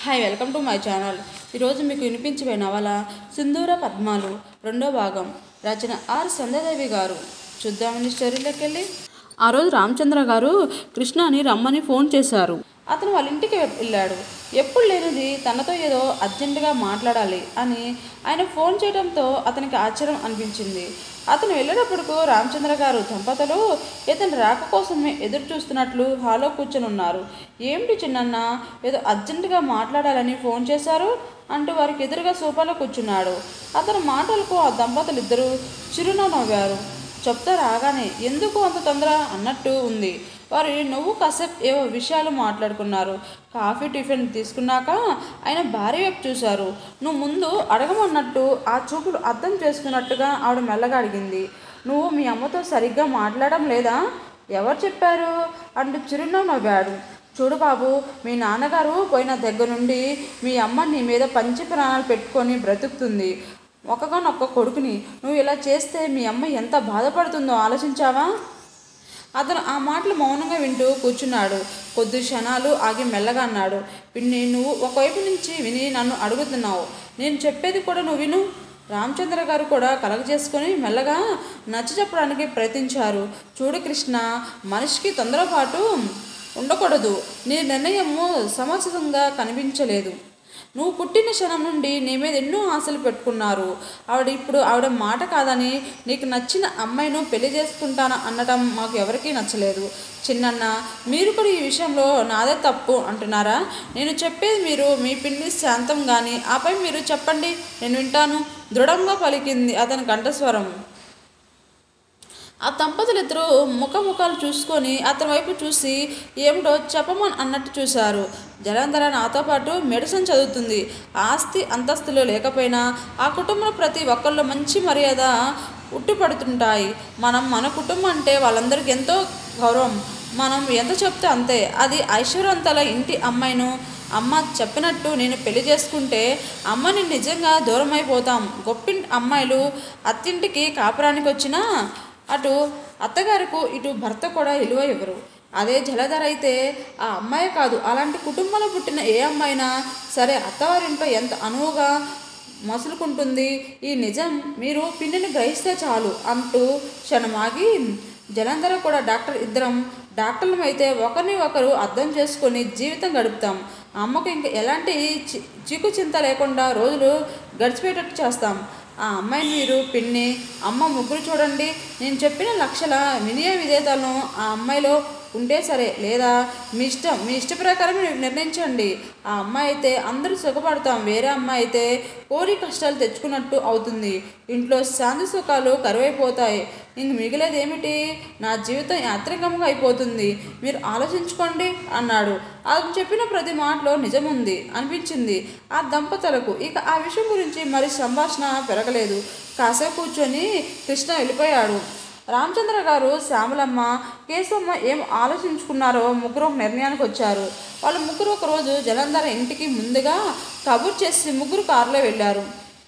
hi welcome to my channel ఈరోజు మీకు వినిపించే నవల సింధూర పద్మాలు రెండో భాగం రచన ఆర్ సంధ్యాదేవి గారు చూద్దామని స్టోరీలోకి వెళ్ళి ఆ రోజు రామచంద్ర గారు కృష్ణని రమ్మని ఫోన్ చేశారు అతను వాళ్ళ ఇంటికి వెళ్ళాడు ఎప్పుడు లేనిది తనతో ఏదో అర్జెంటుగా మాట్లాడాలి అని ఆయన ఫోన్ చేయడంతో అతనికి ఆశ్చర్యం అనిపించింది అతను వెళ్ళేటప్పటికు రామచంద్ర గారు దంపతులు ఇతని రాక కోసమే ఎదురు చూస్తున్నట్లు హాలో కూర్చొని ఉన్నారు ఏమిటి చిన్నన్న ఏదో అర్జెంటుగా మాట్లాడాలని ఫోన్ చేశారు అంటూ వారికి ఎదురుగా సోఫాలో కూర్చున్నాడు అతని మాటలకు ఆ దంపతులు ఇద్దరు చిరునవ్వు నవ్వారు చెప్తా రాగానే ఎందుకు అంత తొందర అన్నట్టు ఉంది వారు నువ్వు కాసేపు ఏవో విషయాలు మాట్లాడుకున్నారు కాఫీ టిఫిన్ తీసుకున్నాక ఆయన భార్య వైపు చూశారు నువ్వు ముందు అడగమన్నట్టు ఆ చూపులు అర్థం చేసుకున్నట్టుగా ఆవిడ మెల్లగా అడిగింది నువ్వు మీ అమ్మతో సరిగ్గా మాట్లాడడం లేదా ఎవరు చెప్పారు అంటూ చిరునవ్వు నవ్వాడు చూడు బాబు మీ నాన్నగారు పోయిన దగ్గర నుండి మీ అమ్మ నీ మీద పంచి ప్రాణాలు పెట్టుకొని బ్రతుకుతుంది ఒక్కగానొక్క కొడుకుని నువ్వు ఇలా చేస్తే మీ అమ్మ ఎంత బాధపడుతుందో ఆలోచించావా అతను ఆ మాటలు మౌనంగా వింటూ కూర్చున్నాడు కొద్ది క్షణాలు ఆగి మెల్లగా అన్నాడు పిన్ని నువ్వు ఒకవైపు నుంచి విని నన్ను అడుగుతున్నావు నేను చెప్పేది కూడా నువ్వు విను రామచంద్ర గారు కూడా కలగ చేసుకొని మెల్లగా నచ్చ చెప్పడానికి ప్రయత్నించారు చూడు కృష్ణ మనిషికి తొందరపాటు ఉండకూడదు నీ నిర్ణయము సమస్యంగా కనిపించలేదు నువ్వు పుట్టిన క్షణం నుండి నీ మీద ఎన్నో ఆశలు పెట్టుకున్నారు ఆవిడ ఇప్పుడు ఆవిడ మాట కాదని నీకు నచ్చిన అమ్మాయిను పెళ్లి చేసుకుంటాను అనటం మాకు ఎవరికీ నచ్చలేదు చిన్నన్న మీరు కూడా ఈ విషయంలో నాదే తప్పు అంటున్నారా నేను చెప్పేది మీరు మీ పిన్ని శాంతం కానీ ఆపై మీరు చెప్పండి నేను వింటాను దృఢంగా పలికింది అతని కంఠస్వరం ఆ దంపతులిద్దరూ ముఖముఖాలు చూసుకొని అతని వైపు చూసి ఏమిటో చెప్పమని అన్నట్టు చూశారు జలంధర నాతో పాటు మెడిసిన్ చదువుతుంది ఆస్తి అంతస్తులు లేకపోయినా ఆ కుటుంబంలో ప్రతి ఒక్కళ్ళు మంచి మర్యాద ఉట్టిపడుతుంటాయి మనం మన కుటుంబం అంటే వాళ్ళందరికీ ఎంతో గౌరవం మనం ఎంత చెప్తే అంతే అది ఐశ్వర్యవంతుల ఇంటి అమ్మాయిను అమ్మ చెప్పినట్టు నేను పెళ్లి చేసుకుంటే అమ్మని నిజంగా దూరం అయిపోతాం గొప్పింటి అమ్మాయిలు అత్తింటికి కాపురానికి వచ్చినా అటు అత్తగారికి ఇటు భర్త కూడా విలువ ఇవ్వరు అదే జలధర అయితే ఆ అమ్మాయి కాదు అలాంటి కుటుంబంలో పుట్టిన ఏ అమ్మాయినా సరే అత్తవారింట్లో ఎంత అనువుగా మసులుకుంటుంది ఈ నిజం మీరు పిన్నిని గ్రహిస్తే చాలు అంటూ క్షణమాగి జలంధర కూడా డాక్టర్ ఇద్దరం డాక్టర్లం అయితే ఒకరిని ఒకరు అర్థం చేసుకొని జీవితం గడుపుతాం అమ్మకు ఇంక ఎలాంటి చి చిక్కు చింత లేకుండా రోజులు గడిచిపోయేటట్టు చేస్తాం ఆ అమ్మాయిని మీరు పిన్ని అమ్మ ముగ్గురు చూడండి నేను చెప్పిన లక్షల వినయ విధేతలను ఆ అమ్మాయిలో ఉంటే సరే లేదా మీ ఇష్టం మీ ఇష్ట ప్రకారం మీరు నిర్ణయించండి ఆ అమ్మాయి అయితే అందరూ సుఖపడతాం వేరే అమ్మాయి అయితే కోరి కష్టాలు తెచ్చుకున్నట్టు అవుతుంది ఇంట్లో శాంతి సుఖాలు కరువైపోతాయి ఇంక మిగిలేది ఏమిటి నా జీవితం యాత్రికంగా అయిపోతుంది మీరు ఆలోచించుకోండి అన్నాడు అతను చెప్పిన ప్రతి మాటలో నిజముంది అనిపించింది ఆ దంపతులకు ఇక ఆ విషయం గురించి మరి సంభాషణ పెరగలేదు కాసేపు కూర్చొని కృష్ణ వెళ్ళిపోయాడు రామచంద్ర గారు శ్యామలమ్మ కేశమ్మ ఏం ఆలోచించుకున్నారో ముగ్గురు ఒక నిర్ణయానికి వచ్చారు వాళ్ళు ముగ్గురు ఒకరోజు జలంధర ఇంటికి ముందుగా కబుర్ చేసి ముగ్గురు కారులో వెళ్ళారు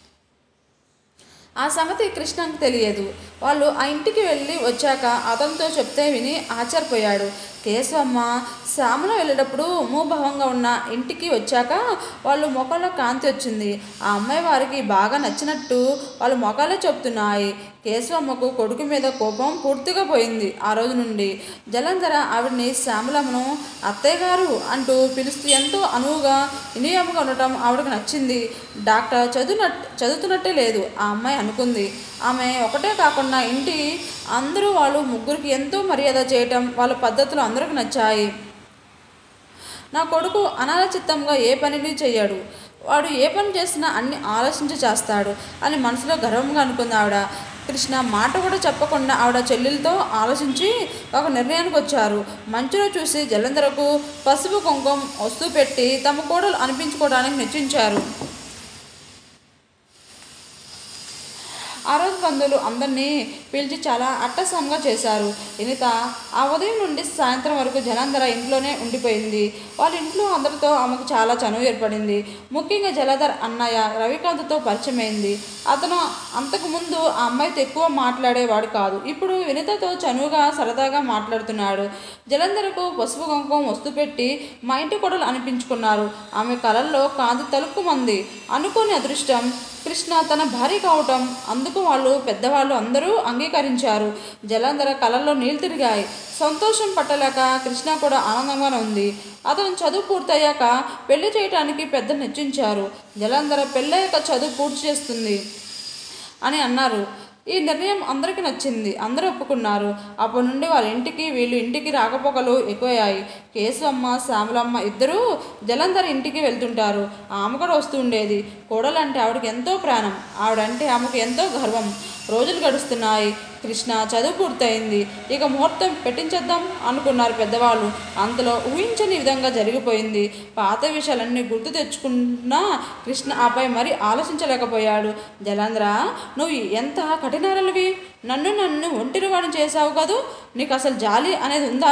ఆ సంగతి కృష్ణకు తెలియదు వాళ్ళు ఆ ఇంటికి వెళ్ళి వచ్చాక అతనితో చెప్తే విని ఆశ్చర్యపోయాడు కేశవమ్మ శ్యామల వెళ్ళేటప్పుడు మూభావంగా ఉన్న ఇంటికి వచ్చాక వాళ్ళు మొక్కల్లో కాంతి వచ్చింది ఆ అమ్మాయి వారికి బాగా నచ్చినట్టు వాళ్ళు మొక్కలే చెప్తున్నాయి కేశవమ్మకు కొడుకు మీద కోపం పూర్తిగా పోయింది ఆ రోజు నుండి జలంధర ఆవిడని శ్యామలమ్మను అత్తయ్య గారు అంటూ పిలుస్తూ ఎంతో అనువుగా వినియముగా ఉండటం ఆవిడకు నచ్చింది డాక్టర్ చదువునట్ చదువుతున్నట్టే లేదు ఆ అమ్మాయి అనుకుంది ఆమె ఒకటే కాకుండా ఇంటి అందరూ వాళ్ళు ముగ్గురికి ఎంతో మర్యాద చేయటం వాళ్ళ పద్ధతులు అందరికి నచ్చాయి నా కొడుకు అనాలోచితంగా ఏ పనిని చెయ్యడు వాడు ఏ పని చేసినా అన్ని ఆలోచించి చేస్తాడు అని మనసులో గర్వంగా అనుకుంది ఆవిడ కృష్ణ మాట కూడా చెప్పకుండా ఆవిడ చెల్లెలతో ఆలోచించి ఒక నిర్ణయానికి వచ్చారు మంచులో చూసి జలంధరకు పసుపు కుంకుమ వస్తువు పెట్టి తమ కోడలు అనిపించుకోవడానికి నిశ్చయించారు ఆ రోజు బంధువులు అందరినీ పిలిచి చాలా అట్టసంగా చేశారు వినిత ఆ ఉదయం నుండి సాయంత్రం వరకు జలంధర ఇంట్లోనే ఉండిపోయింది వాళ్ళ ఇంట్లో అందరితో ఆమెకు చాలా చనువు ఏర్పడింది ముఖ్యంగా జలధర్ అన్నయ్య రవికాంత్తో పరిచయమైంది అతను అంతకుముందు ఆ అమ్మాయితో ఎక్కువ మాట్లాడేవాడు కాదు ఇప్పుడు వినితతో చనువుగా సరదాగా మాట్లాడుతున్నాడు జలంధరకు పసుపు కుంకుమ వస్తు పెట్టి మా ఇంటి కొడలు అనిపించుకున్నారు ఆమె కళల్లో కాంతి తలుక్కుమంది అనుకోని అదృష్టం కృష్ణ తన భార్య కావటం అందుకు వాళ్ళు పెద్దవాళ్ళు అందరూ అంగీకరించారు జలంధర కళల్లో నీళ్లు తిరిగాయి సంతోషం పట్టలేక కృష్ణ కూడా ఆనందంగానే ఉంది అతను చదువు పూర్తయ్యాక పెళ్లి చేయటానికి పెద్ద నిశ్చయించారు జలంధర పెళ్ళయ్యాక చదువు పూర్తి చేస్తుంది అని అన్నారు ఈ నిర్ణయం అందరికీ నచ్చింది అందరూ ఒప్పుకున్నారు అప్పటి నుండి వాళ్ళ ఇంటికి వీళ్ళు ఇంటికి రాకపోకలు ఎక్కువయ్యాయి కేశవమ్మ శ్యామలమ్మ ఇద్దరూ జలంధర్ ఇంటికి వెళ్తుంటారు ఆమె కూడా వస్తూ ఉండేది కోడలంటే ఆవిడకి ఎంతో ప్రాణం ఆవిడంటే ఆమెకు ఎంతో గర్వం రోజులు గడుస్తున్నాయి కృష్ణ చదువు పూర్తయింది ఇక ముహూర్తం పెట్టించేద్దాం అనుకున్నారు పెద్దవాళ్ళు అంతలో ఊహించని విధంగా జరిగిపోయింది పాత విషయాలన్నీ గుర్తు తెచ్చుకున్నా కృష్ణ ఆపై మరి ఆలోచించలేకపోయాడు జలాంధ్ర నువ్వు ఎంత కఠినారలువి నన్ను నన్ను ఒంటరివాడిని చేశావు కదూ నీకు అసలు జాలి అనేది ఉందా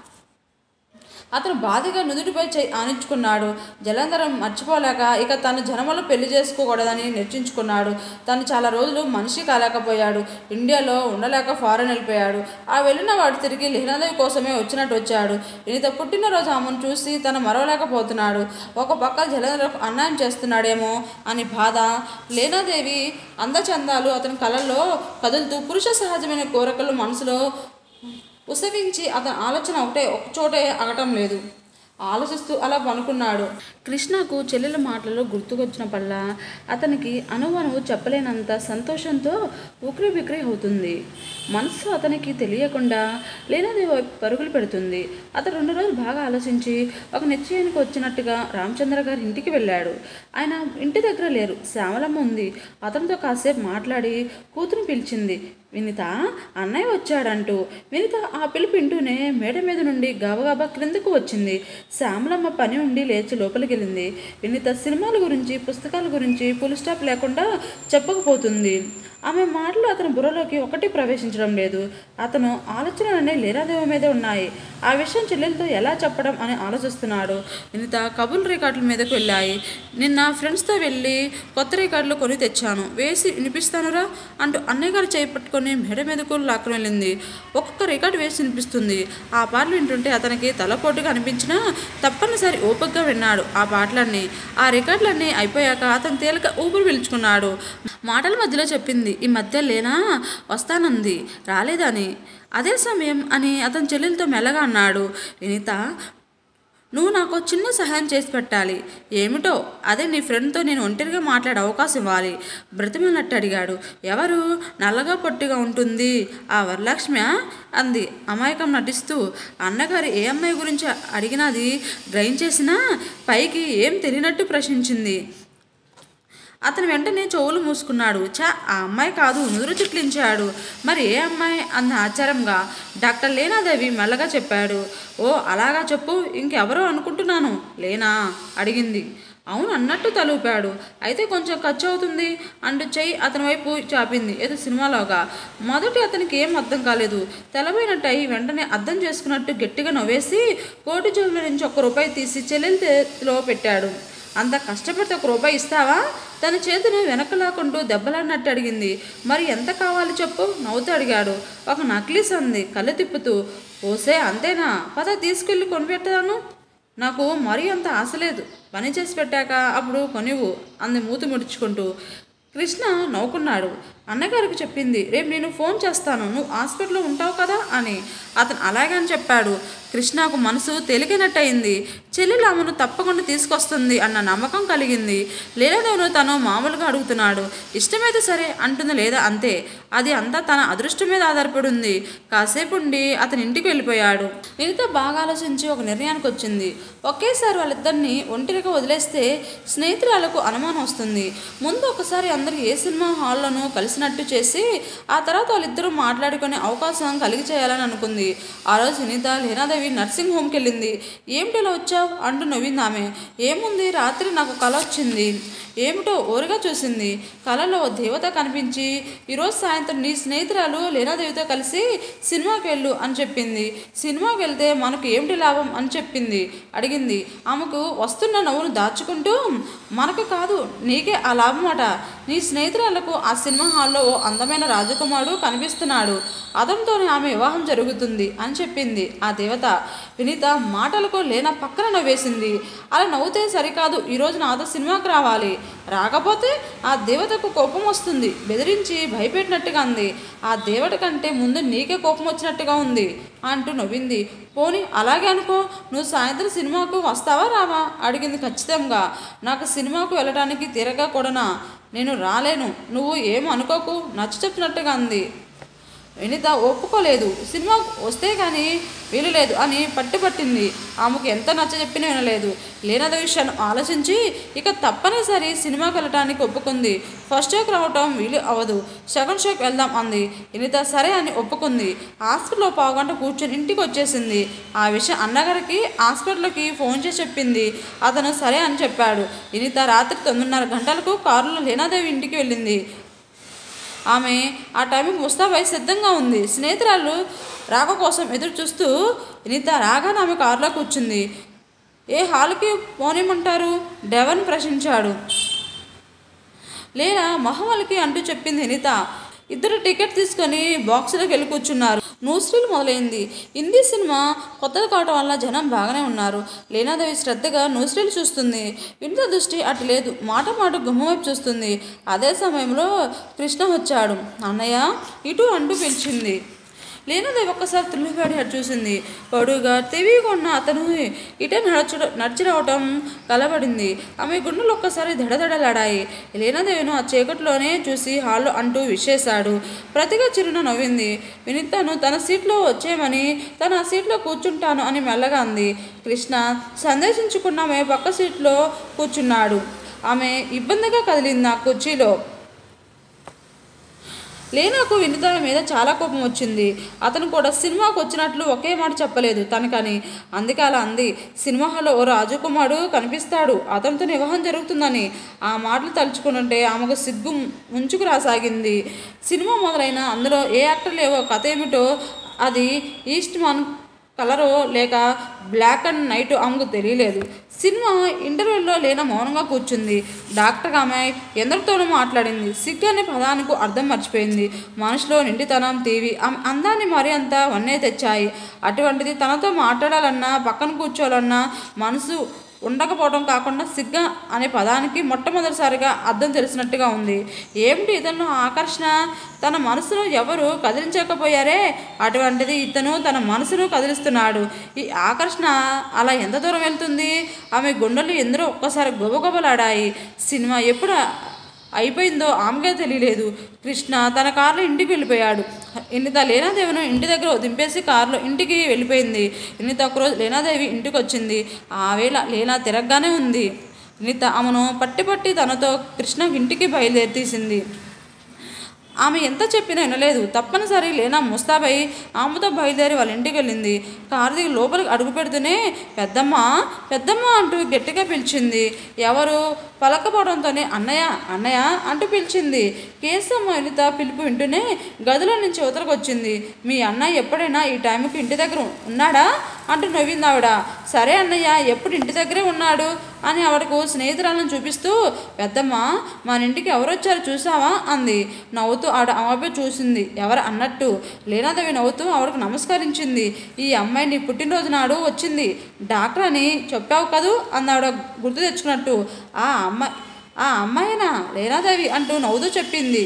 అతను బాధగా నుదుటిపై చేయి ఆనించుకున్నాడు జలంధరం మర్చిపోలేక ఇక తను జనమలో పెళ్లి చేసుకోకూడదని నిర్చించుకున్నాడు తను చాలా రోజులు మనిషి కాలేకపోయాడు ఇండియాలో ఉండలేక ఫారెన్ వెళ్ళిపోయాడు ఆ వెళ్ళిన వాడు తిరిగి లీనాదేవి కోసమే వచ్చినట్టు వచ్చాడు ఈయన పుట్టినరోజు ఆమెను చూసి తను మరవలేకపోతున్నాడు ఒక పక్క జలంధరకు అన్యాయం చేస్తున్నాడేమో అని బాధ లీనాదేవి అందచందాలు అతని కళల్లో కదులుతూ పురుష సహజమైన కోరికలు మనసులో ఉసవించి అతని ఆలోచన ఒకటే ఒక చోటే అగటం లేదు ఆలోచిస్తూ అలా పనుకున్నాడు కృష్ణకు చెల్లెల మాటలు గుర్తుకొచ్చినప్పుడల్లా అతనికి అనువనువు చెప్పలేనంత సంతోషంతో ఉక్రి బిక్రి అవుతుంది మనసు అతనికి తెలియకుండా లేనది వైపు పరుగులు పెడుతుంది అతను రెండు రోజులు బాగా ఆలోచించి ఒక నిశ్చయానికి వచ్చినట్టుగా రామచంద్ర గారి ఇంటికి వెళ్ళాడు ఆయన ఇంటి దగ్గర లేరు శ్యామలమ్మ ఉంది అతనితో కాసేపు మాట్లాడి కూతురు పిలిచింది వినిత అన్నయ్య వచ్చాడంటూ వినిత ఆ పిలుపు వింటూనే మేడ మీద నుండి గబగబా క్రిందకు వచ్చింది శ్యామలమ్మ పని ఉండి లేచి లోపలికి వెళ్ళింది వినిత సినిమాల గురించి పుస్తకాల గురించి ఫుల్ స్టాప్ లేకుండా చెప్పకపోతుంది ఆమె మాటలు అతని బుర్రలోకి ఒకటి ప్రవేశించడం లేదు అతను ఆలోచనలన్నీ లీలాదేవి మీదే ఉన్నాయి ఆ విషయం చెల్లెలతో ఎలా చెప్పడం అని ఆలోచిస్తున్నాడు వినిత కబుల్ రికార్డుల మీదకు వెళ్ళాయి నిన్న ఫ్రెండ్స్తో వెళ్ళి కొత్త రికార్డులు కొని తెచ్చాను వేసి వినిపిస్తానురా అంటూ అన్నయ్య గారు చేయి పట్టుకొని మెడ మీదకు లాక్కుని వెళ్ళింది ఒక్కొక్క రికార్డు వేసి వినిపిస్తుంది ఆ పాటలు వింటుంటే అతనికి తలపోటుగా అనిపించినా తప్పనిసరి ఓపికగా విన్నాడు ఆ పాటలన్నీ ఆ రికార్డులన్నీ అయిపోయాక అతను తేలిక ఊపిరి పీల్చుకున్నాడు మాటల మధ్యలో చెప్పింది ఈ మధ్య లేనా వస్తానంది రాలేదని అదే సమయం అని అతని చెల్లెలతో మెల్లగా అన్నాడు వినిత నువ్వు నాకు ఒక చిన్న సహాయం చేసి పెట్టాలి ఏమిటో అదే నీ ఫ్రెండ్తో నేను ఒంటరిగా మాట్లాడే అవకాశం ఇవ్వాలి బ్రతిమన్నట్టు అడిగాడు ఎవరు నల్లగా పొట్టిగా ఉంటుంది ఆ వరలక్ష్మి అంది అమాయకం నటిస్తూ అన్నగారు ఏ అమ్మాయి గురించి అడిగినది డ్రైన్ చేసినా పైకి ఏం తెలియనట్టు ప్రశ్నించింది అతను వెంటనే చెవులు మూసుకున్నాడు చా ఆ అమ్మాయి కాదు నుదురు చిట్లించాడు మరి ఏ అమ్మాయి అంద ఆశ్చర్యంగా డాక్టర్ లేనాదేవి మెల్లగా చెప్పాడు ఓ అలాగా చెప్పు ఇంకెవరో అనుకుంటున్నాను లేనా అడిగింది అవును అన్నట్టు తలూపాడు అయితే కొంచెం ఖర్చు అవుతుంది అంటూ చెయ్యి అతని వైపు చాపింది ఏదో సినిమాలోగా మొదటి అతనికి ఏం అర్థం కాలేదు తెలబోయినట్టు అయి వెంటనే అర్థం చేసుకున్నట్టు గట్టిగా నవ్వేసి కోటి జేబుల నుంచి ఒక్క రూపాయి తీసి చెల్లెలి చేతిలో పెట్టాడు అంత కష్టపడితే ఒక రూపాయి ఇస్తావా తన చేతిని వెనక లాక్కుంటూ దెబ్బలాడినట్టు అడిగింది మరి ఎంత కావాలి చెప్పు నవ్వుతూ అడిగాడు ఒక నక్లీస్ అంది కళ్ళు తిప్పుతూ ఓసే అంతేనా పద తీసుకెళ్ళి కొనిపెట్టాను నాకు మరీ అంత ఆశ లేదు పని చేసి పెట్టాక అప్పుడు కొనివు అంది మూతి ముడుచుకుంటూ కృష్ణ నవ్వుకున్నాడు అన్నగారికి చెప్పింది రేపు నేను ఫోన్ చేస్తాను నువ్వు హాస్పిటల్లో ఉంటావు కదా అని అతను అలాగే అని చెప్పాడు కృష్ణకు మనసు తేలికినట్టయింది చెల్లెలు ఆమెను తప్పకుండా తీసుకొస్తుంది అన్న నమ్మకం కలిగింది లేదోను తను మామూలుగా అడుగుతున్నాడు ఇష్టమైతే సరే అంటుంది లేదా అంతే అది అంతా తన అదృష్టం మీద ఆధారపడి ఉంది కాసేపు ఉండి అతని ఇంటికి వెళ్ళిపోయాడు వినిత బాగా ఆలోచించి ఒక నిర్ణయానికి వచ్చింది ఒకేసారి వాళ్ళిద్దరిని ఒంటరిగా వదిలేస్తే స్నేహితురాలకు అనుమానం వస్తుంది ముందు ఒకసారి అందరూ ఏ సినిమా హాల్లోనూ కలిసి వచ్చినట్టు చేసి ఆ తర్వాత వాళ్ళిద్దరూ మాట్లాడుకునే అవకాశం కలిగి చేయాలని అనుకుంది ఆ రోజు సునీత లీనాదేవి నర్సింగ్ హోమ్కి వెళ్ళింది ఏమిటి ఇలా వచ్చావు అంటూ నవ్వింది ఆమె ఏముంది రాత్రి నాకు కల వచ్చింది ఏమిటో ఓరుగా చూసింది కలలో ఓ దేవత కనిపించి ఈరోజు సాయంత్రం నీ స్నేహితురాలు లీనాదేవితో కలిసి సినిమాకి వెళ్ళు అని చెప్పింది సినిమాకి వెళ్తే మనకు ఏమిటి లాభం అని చెప్పింది అడిగింది ఆమెకు వస్తున్న నవ్వును దాచుకుంటూ మనకు కాదు నీకే ఆ లాభం అట నీ స్నేహితురాలకు ఆ సినిమా హాల్లో ఓ అందమైన రాజకుమారుడు కనిపిస్తున్నాడు అతనితోనే ఆమె వివాహం జరుగుతుంది అని చెప్పింది ఆ దేవత వినీత మాటలకు లేన పక్కన నవ్వేసింది అలా నవ్వుతే సరికాదు ఈరోజు నాతో సినిమాకి రావాలి రాకపోతే ఆ దేవతకు కోపం వస్తుంది బెదిరించి భయపెట్టినట్టుగా ఉంది ఆ దేవత కంటే ముందు నీకే కోపం వచ్చినట్టుగా ఉంది అంటూ నవ్వింది పోని అలాగే అనుకో నువ్వు సాయంత్రం సినిమాకు వస్తావా రావా అడిగింది ఖచ్చితంగా నాకు సినిమాకు వెళ్ళడానికి తిరగా కూడానా నేను రాలేను నువ్వు ఏం అనుకోకు నచ్చ చెప్పినట్టుగా అంది వినిత ఒప్పుకోలేదు సినిమా వస్తే కానీ వీలు లేదు అని పట్టుబట్టింది ఆమెకు ఎంత నచ్చ చెప్పినా వినలేదు లేనద విషయాన్ని ఆలోచించి ఇక తప్పనిసరి సినిమాకి వెళ్ళటానికి ఒప్పుకుంది ఫస్ట్ షోకి రావటం వీలు అవ్వదు సెకండ్ షోకి వెళ్దాం అంది వినిత సరే అని ఒప్పుకుంది హాస్పిటల్లో పావుగంట కూర్చొని ఇంటికి వచ్చేసింది ఆ విషయం అన్నగారికి హాస్పిటల్కి ఫోన్ చేసి చెప్పింది అతను సరే అని చెప్పాడు వినిత రాత్రి తొమ్మిదిన్నర గంటలకు కారులో లీనాదేవి ఇంటికి వెళ్ళింది ఆమె ఆ టైంకి ముస్తాబై సిద్ధంగా ఉంది స్నేహితురాలు రాక కోసం ఎదురు చూస్తూ వినీత రాగానే ఆమె కారులో కూర్చుంది ఏ హాల్కి పోనేమంటారు డెవన్ ప్రశ్నించాడు లేదా మహమ్మల్కి అంటూ చెప్పింది వినీత ఇద్దరు టికెట్ తీసుకొని బాక్సులోకి వెళ్ళి కూర్చున్నారు న్యూస్రీల్ మొదలైంది హిందీ సినిమా కొత్తది కావటం వల్ల జనం బాగానే ఉన్నారు లీనాదేవి శ్రద్ధగా న్యూస్రీల్ చూస్తుంది వినిత దృష్టి అటు లేదు మాట మాట గుమ్మ వైపు చూస్తుంది అదే సమయంలో కృష్ణ వచ్చాడు అన్నయ్య ఇటు అంటూ పిలిచింది లీనాదేవి ఒక్కసారి త్రిల్లిపాడి అటు చూసింది పొడుగా తెవిగొన్న అతను ఇటే నడచు నడిచి రావటం కలబడింది ఆమె గుండెలు ఒక్కసారి దడదడలాడాయి లీనాదేవిను ఆ చీకటిలోనే చూసి హాల్లో అంటూ విషేశాడు ప్రతిగా చిరున నవ్వింది వినితను తన సీట్లో వచ్చేయమని తన సీట్లో కూర్చుంటాను అని మెల్లగా అంది కృష్ణ సందేశించుకున్న ఆమె పక్క సీట్లో కూర్చున్నాడు ఆమె ఇబ్బందిగా కదిలింది ఆ కుర్చీలో లేనాకు వినిత మీద చాలా కోపం వచ్చింది అతను కూడా సినిమాకు వచ్చినట్లు ఒకే మాట చెప్పలేదు తనకని అందుకే అలా అంది సినిమా హాల్లో ఓ రాజకుమారుడు కనిపిస్తాడు అతనితో వివాహం జరుగుతుందని ఆ మాటలు తలుచుకుంటుంటే ఆమెకు సిగ్గు ముంచుకు రాసాగింది సినిమా మొదలైన అందులో ఏ యాక్టర్ లేవో కథ ఏమిటో అది ఈస్ట్ మన్ కలరో లేక బ్లాక్ అండ్ నైట్ ఆమెకు తెలియలేదు సినిమా ఇంటర్వ్యూలో లేన మౌనంగా కూర్చుంది డాక్టర్ ఆమె ఎందరితోనూ మాట్లాడింది సిగ్గు అనే పదానికి అర్థం మర్చిపోయింది మనసులో నిండితనం తీవి ఆమె అందాన్ని మరీ అంత వన్నే తెచ్చాయి అటువంటిది తనతో మాట్లాడాలన్నా పక్కన కూర్చోవాలన్నా మనసు ఉండకపోవడం కాకుండా సిగ్గ అనే పదానికి మొట్టమొదటిసారిగా అర్థం తెలిసినట్టుగా ఉంది ఏమిటి ఇతను ఆకర్షణ తన మనసును ఎవరు కదిలించకపోయారే అటువంటిది ఇతను తన మనసును కదిలిస్తున్నాడు ఈ ఆకర్షణ అలా ఎంత దూరం వెళ్తుంది ఆమె గుండెలు ఎందరో ఒక్కసారి గొబగొబలాడాయి సినిమా ఎప్పుడు అయిపోయిందో ఆమెకే తెలియలేదు కృష్ణ తన కారులో ఇంటికి వెళ్ళిపోయాడు ఇన్నిత లీనాదేవిను ఇంటి దగ్గర దింపేసి కారులో ఇంటికి వెళ్ళిపోయింది ఇన్నిత ఒకరోజు లీనాదేవి ఇంటికి వచ్చింది ఆ వేళ లీనా తిరగగానే ఉంది ఇన్నిత ఆమెను పట్టి పట్టి తనతో కృష్ణ ఇంటికి బయలుదేరి తీసింది ఆమె ఎంత చెప్పినా వినలేదు తప్పనిసరి లేనా ముస్తాబై ఆమెతో బయలుదేరి వాళ్ళ ఇంటికి వెళ్ళింది కారు దిగి లోపలికి అడుగు పెడుతూనే పెద్దమ్మ పెద్దమ్మ అంటూ గట్టిగా పిలిచింది ఎవరు పలకపోవడంతోనే అన్నయ్య అన్నయ్య అంటూ పిలిచింది కేసమ్మ అనిత పిలుపు వింటూనే గదిలో నుంచి ఉతరకు వచ్చింది మీ అన్నయ్య ఎప్పుడైనా ఈ టైంకి ఇంటి దగ్గర ఉన్నాడా అంటూ నవ్వింది ఆవిడ సరే అన్నయ్య ఎప్పుడు ఇంటి దగ్గరే ఉన్నాడు అని ఆవిడకు స్నేహితురాలను చూపిస్తూ పెద్దమ్మ మన ఇంటికి ఎవరు వచ్చారో చూసావా అంది నవ్వుతూ ఆవిడ ఆమెపై చూసింది ఎవరు అన్నట్టు లేనాదేవి నవ్వుతూ ఆవిడకు నమస్కరించింది ఈ అమ్మాయి నీ పుట్టినరోజు నాడు వచ్చింది డాక్టర్ అని చెప్పావు కదూ అంది ఆవిడ గుర్తు తెచ్చుకున్నట్టు ఆ అమ్మాయి ఆ అమ్మాయినా లేనాదేవి అంటూ నవ్వుతూ చెప్పింది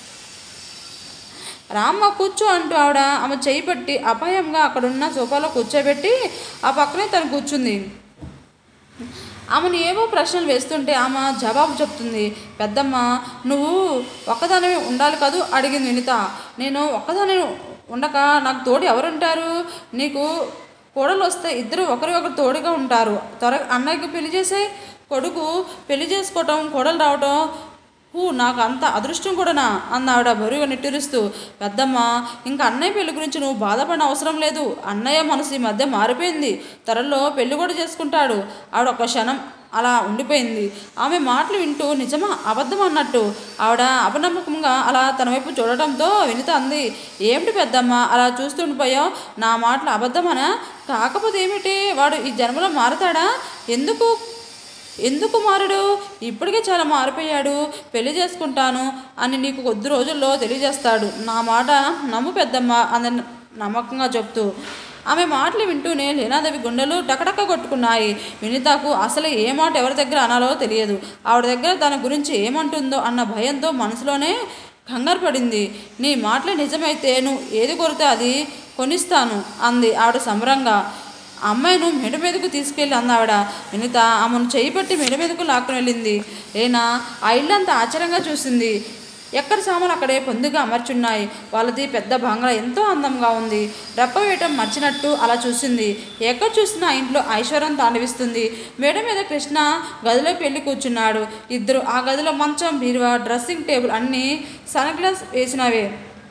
రామ్మ కూర్చో అంటూ ఆవిడ ఆమె చేయి పట్టి అపాయంగా అక్కడున్న సోఫాలో కూర్చోబెట్టి ఆ పక్కనే తను కూర్చుంది ఆమెను ఏవో ప్రశ్నలు వేస్తుంటే ఆమె జవాబు చెప్తుంది పెద్దమ్మ నువ్వు ఒక్కదానివే ఉండాలి కదూ అడిగింది వినిత నేను ఒక్కదాని ఉండక నాకు తోడు ఎవరుంటారు నీకు కోడలు వస్తే ఇద్దరు ఒకరి ఒకరు తోడుగా ఉంటారు త్వర అన్నయ్యకి పెళ్లి చేసే కొడుకు పెళ్లి చేసుకోవటం కోడలు రావటం హూ నాకు అంత అదృష్టం కూడానా అన్నావిడ బరువుగా నిట్టూరుస్తూ పెద్దమ్మ ఇంకా అన్నయ్య పెళ్లి గురించి నువ్వు బాధపడిన అవసరం లేదు అన్నయ్య మనసు ఈ మధ్య మారిపోయింది త్వరలో పెళ్లి కూడా చేసుకుంటాడు ఆవిడ ఒక క్షణం అలా ఉండిపోయింది ఆమె మాటలు వింటూ నిజమా అబద్ధం అన్నట్టు ఆవిడ అపనమ్మకంగా అలా తన వైపు చూడటంతో వినిత అంది ఏమిటి పెద్దమ్మ అలా చూస్తుండిపోయావు నా మాటలు అబద్ధమనా కాకపోతే ఏమిటి వాడు ఈ జన్మలో మారతాడా ఎందుకు ఎందుకు మారడు ఇప్పటికే చాలా మారిపోయాడు పెళ్లి చేసుకుంటాను అని నీకు కొద్ది రోజుల్లో తెలియజేస్తాడు నా మాట నమ్ము పెద్దమ్మ అని నమ్మకంగా చెప్తూ ఆమె మాటలు వింటూనే లీనాదేవి గుండెలు టకటక కొట్టుకున్నాయి వినితకు అసలు ఏ మాట ఎవరి దగ్గర అనాలో తెలియదు ఆవిడ దగ్గర తన గురించి ఏమంటుందో అన్న భయంతో మనసులోనే కంగారు పడింది నీ మాటలు నిజమైతే నువ్వు ఏది కొరితే అది కొనిస్తాను అంది ఆవిడ సంబరంగా ఆ అమ్మాయిను మెడ మీదకు తీసుకెళ్ళి అందావిడ వినిత ఆమెను చేయి పట్టి మెడ మీదకు లాక్కుని వెళ్ళింది లేనా ఆ ఇల్లంతా ఆశ్చర్యంగా చూసింది ఎక్కడ సామాన్లు అక్కడే పొందుగా అమర్చున్నాయి వాళ్ళది పెద్ద బంగ్లా ఎంతో అందంగా ఉంది రెప్ప వేయటం మర్చినట్టు అలా చూసింది ఎక్కడ చూసినా ఆ ఇంట్లో ఐశ్వర్యం తాండవిస్తుంది మేడ మీద కృష్ణ గదిలోకి వెళ్ళి కూర్చున్నాడు ఇద్దరు ఆ గదిలో మంచం బీరువా డ్రెస్సింగ్ టేబుల్ అన్నీ సన్ గ్లాస్ వేసినవే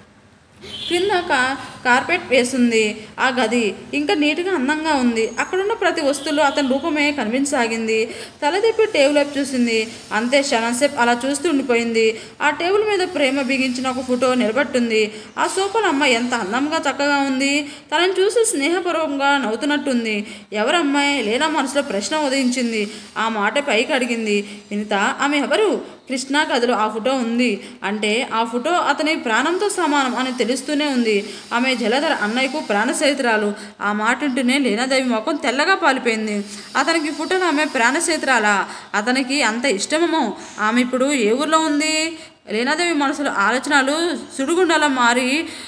క్రింద కా కార్పెట్ వేసింది ఆ గది ఇంకా నీట్గా అందంగా ఉంది అక్కడున్న ప్రతి వస్తువులో అతని రూపమే కనిపించసాగింది తల తిప్పి టేబుల్ వైపు చూసింది అంతే క్షణంసేపు అలా చూస్తూ ఉండిపోయింది ఆ టేబుల్ మీద ప్రేమ బిగించిన ఒక ఫోటో నిలబట్టుంది ఆ సోఫాలో అమ్మ ఎంత అందంగా చక్కగా ఉంది తనని చూసి స్నేహపూర్వకంగా నవ్వుతున్నట్టుంది ఎవరమ్మాయి లేనా మనసులో ప్రశ్న ఉదయించింది ఆ మాట పైకి అడిగింది వినిత ఆమె ఎవరు కృష్ణ గదిలో ఆ ఫోటో ఉంది అంటే ఆ ఫోటో అతని ప్రాణంతో సమానం అని తెలుస్తూనే ఉంది ఆమె జలధర అన్నయ్యకు ప్రాణ స్నేహితురాలు ఆ మాట వింటూనే లీనాదేవి ముఖం తెల్లగా పాలిపోయింది అతనికి ఫోటోలో ఆమె ప్రాణ స్నేహితురాలా అతనికి అంత ఇష్టమేమో ఆమె ఇప్పుడు ఏ ఊర్లో ఉంది లీనాదేవి మనసులో ఆలోచనలు సుడిగుండాల మారి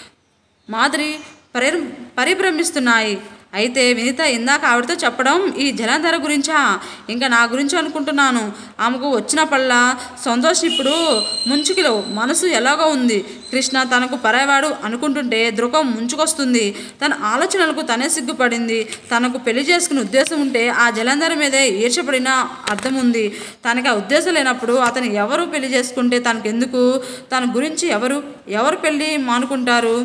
మాదిరి పరి పరిభ్రమిస్తున్నాయి అయితే వినిత ఇందాక ఆవిడతో చెప్పడం ఈ జలంధర గురించా ఇంకా నా గురించి అనుకుంటున్నాను ఆమెకు వచ్చినప్పల్లా సంతోష్ ఇప్పుడు ముంచుకిలో మనసు ఎలాగో ఉంది కృష్ణ తనకు పరాయవాడు అనుకుంటుంటే దృకం ముంచుకొస్తుంది తన ఆలోచనలకు తనే సిగ్గుపడింది తనకు పెళ్లి చేసుకునే ఉద్దేశం ఉంటే ఆ జలంధర మీదే ఈర్షపడిన అర్థం ఉంది తనకి ఆ ఉద్దేశం లేనప్పుడు అతను ఎవరు పెళ్లి చేసుకుంటే తనకెందుకు తన గురించి ఎవరు ఎవరు పెళ్ళి మానుకుంటారు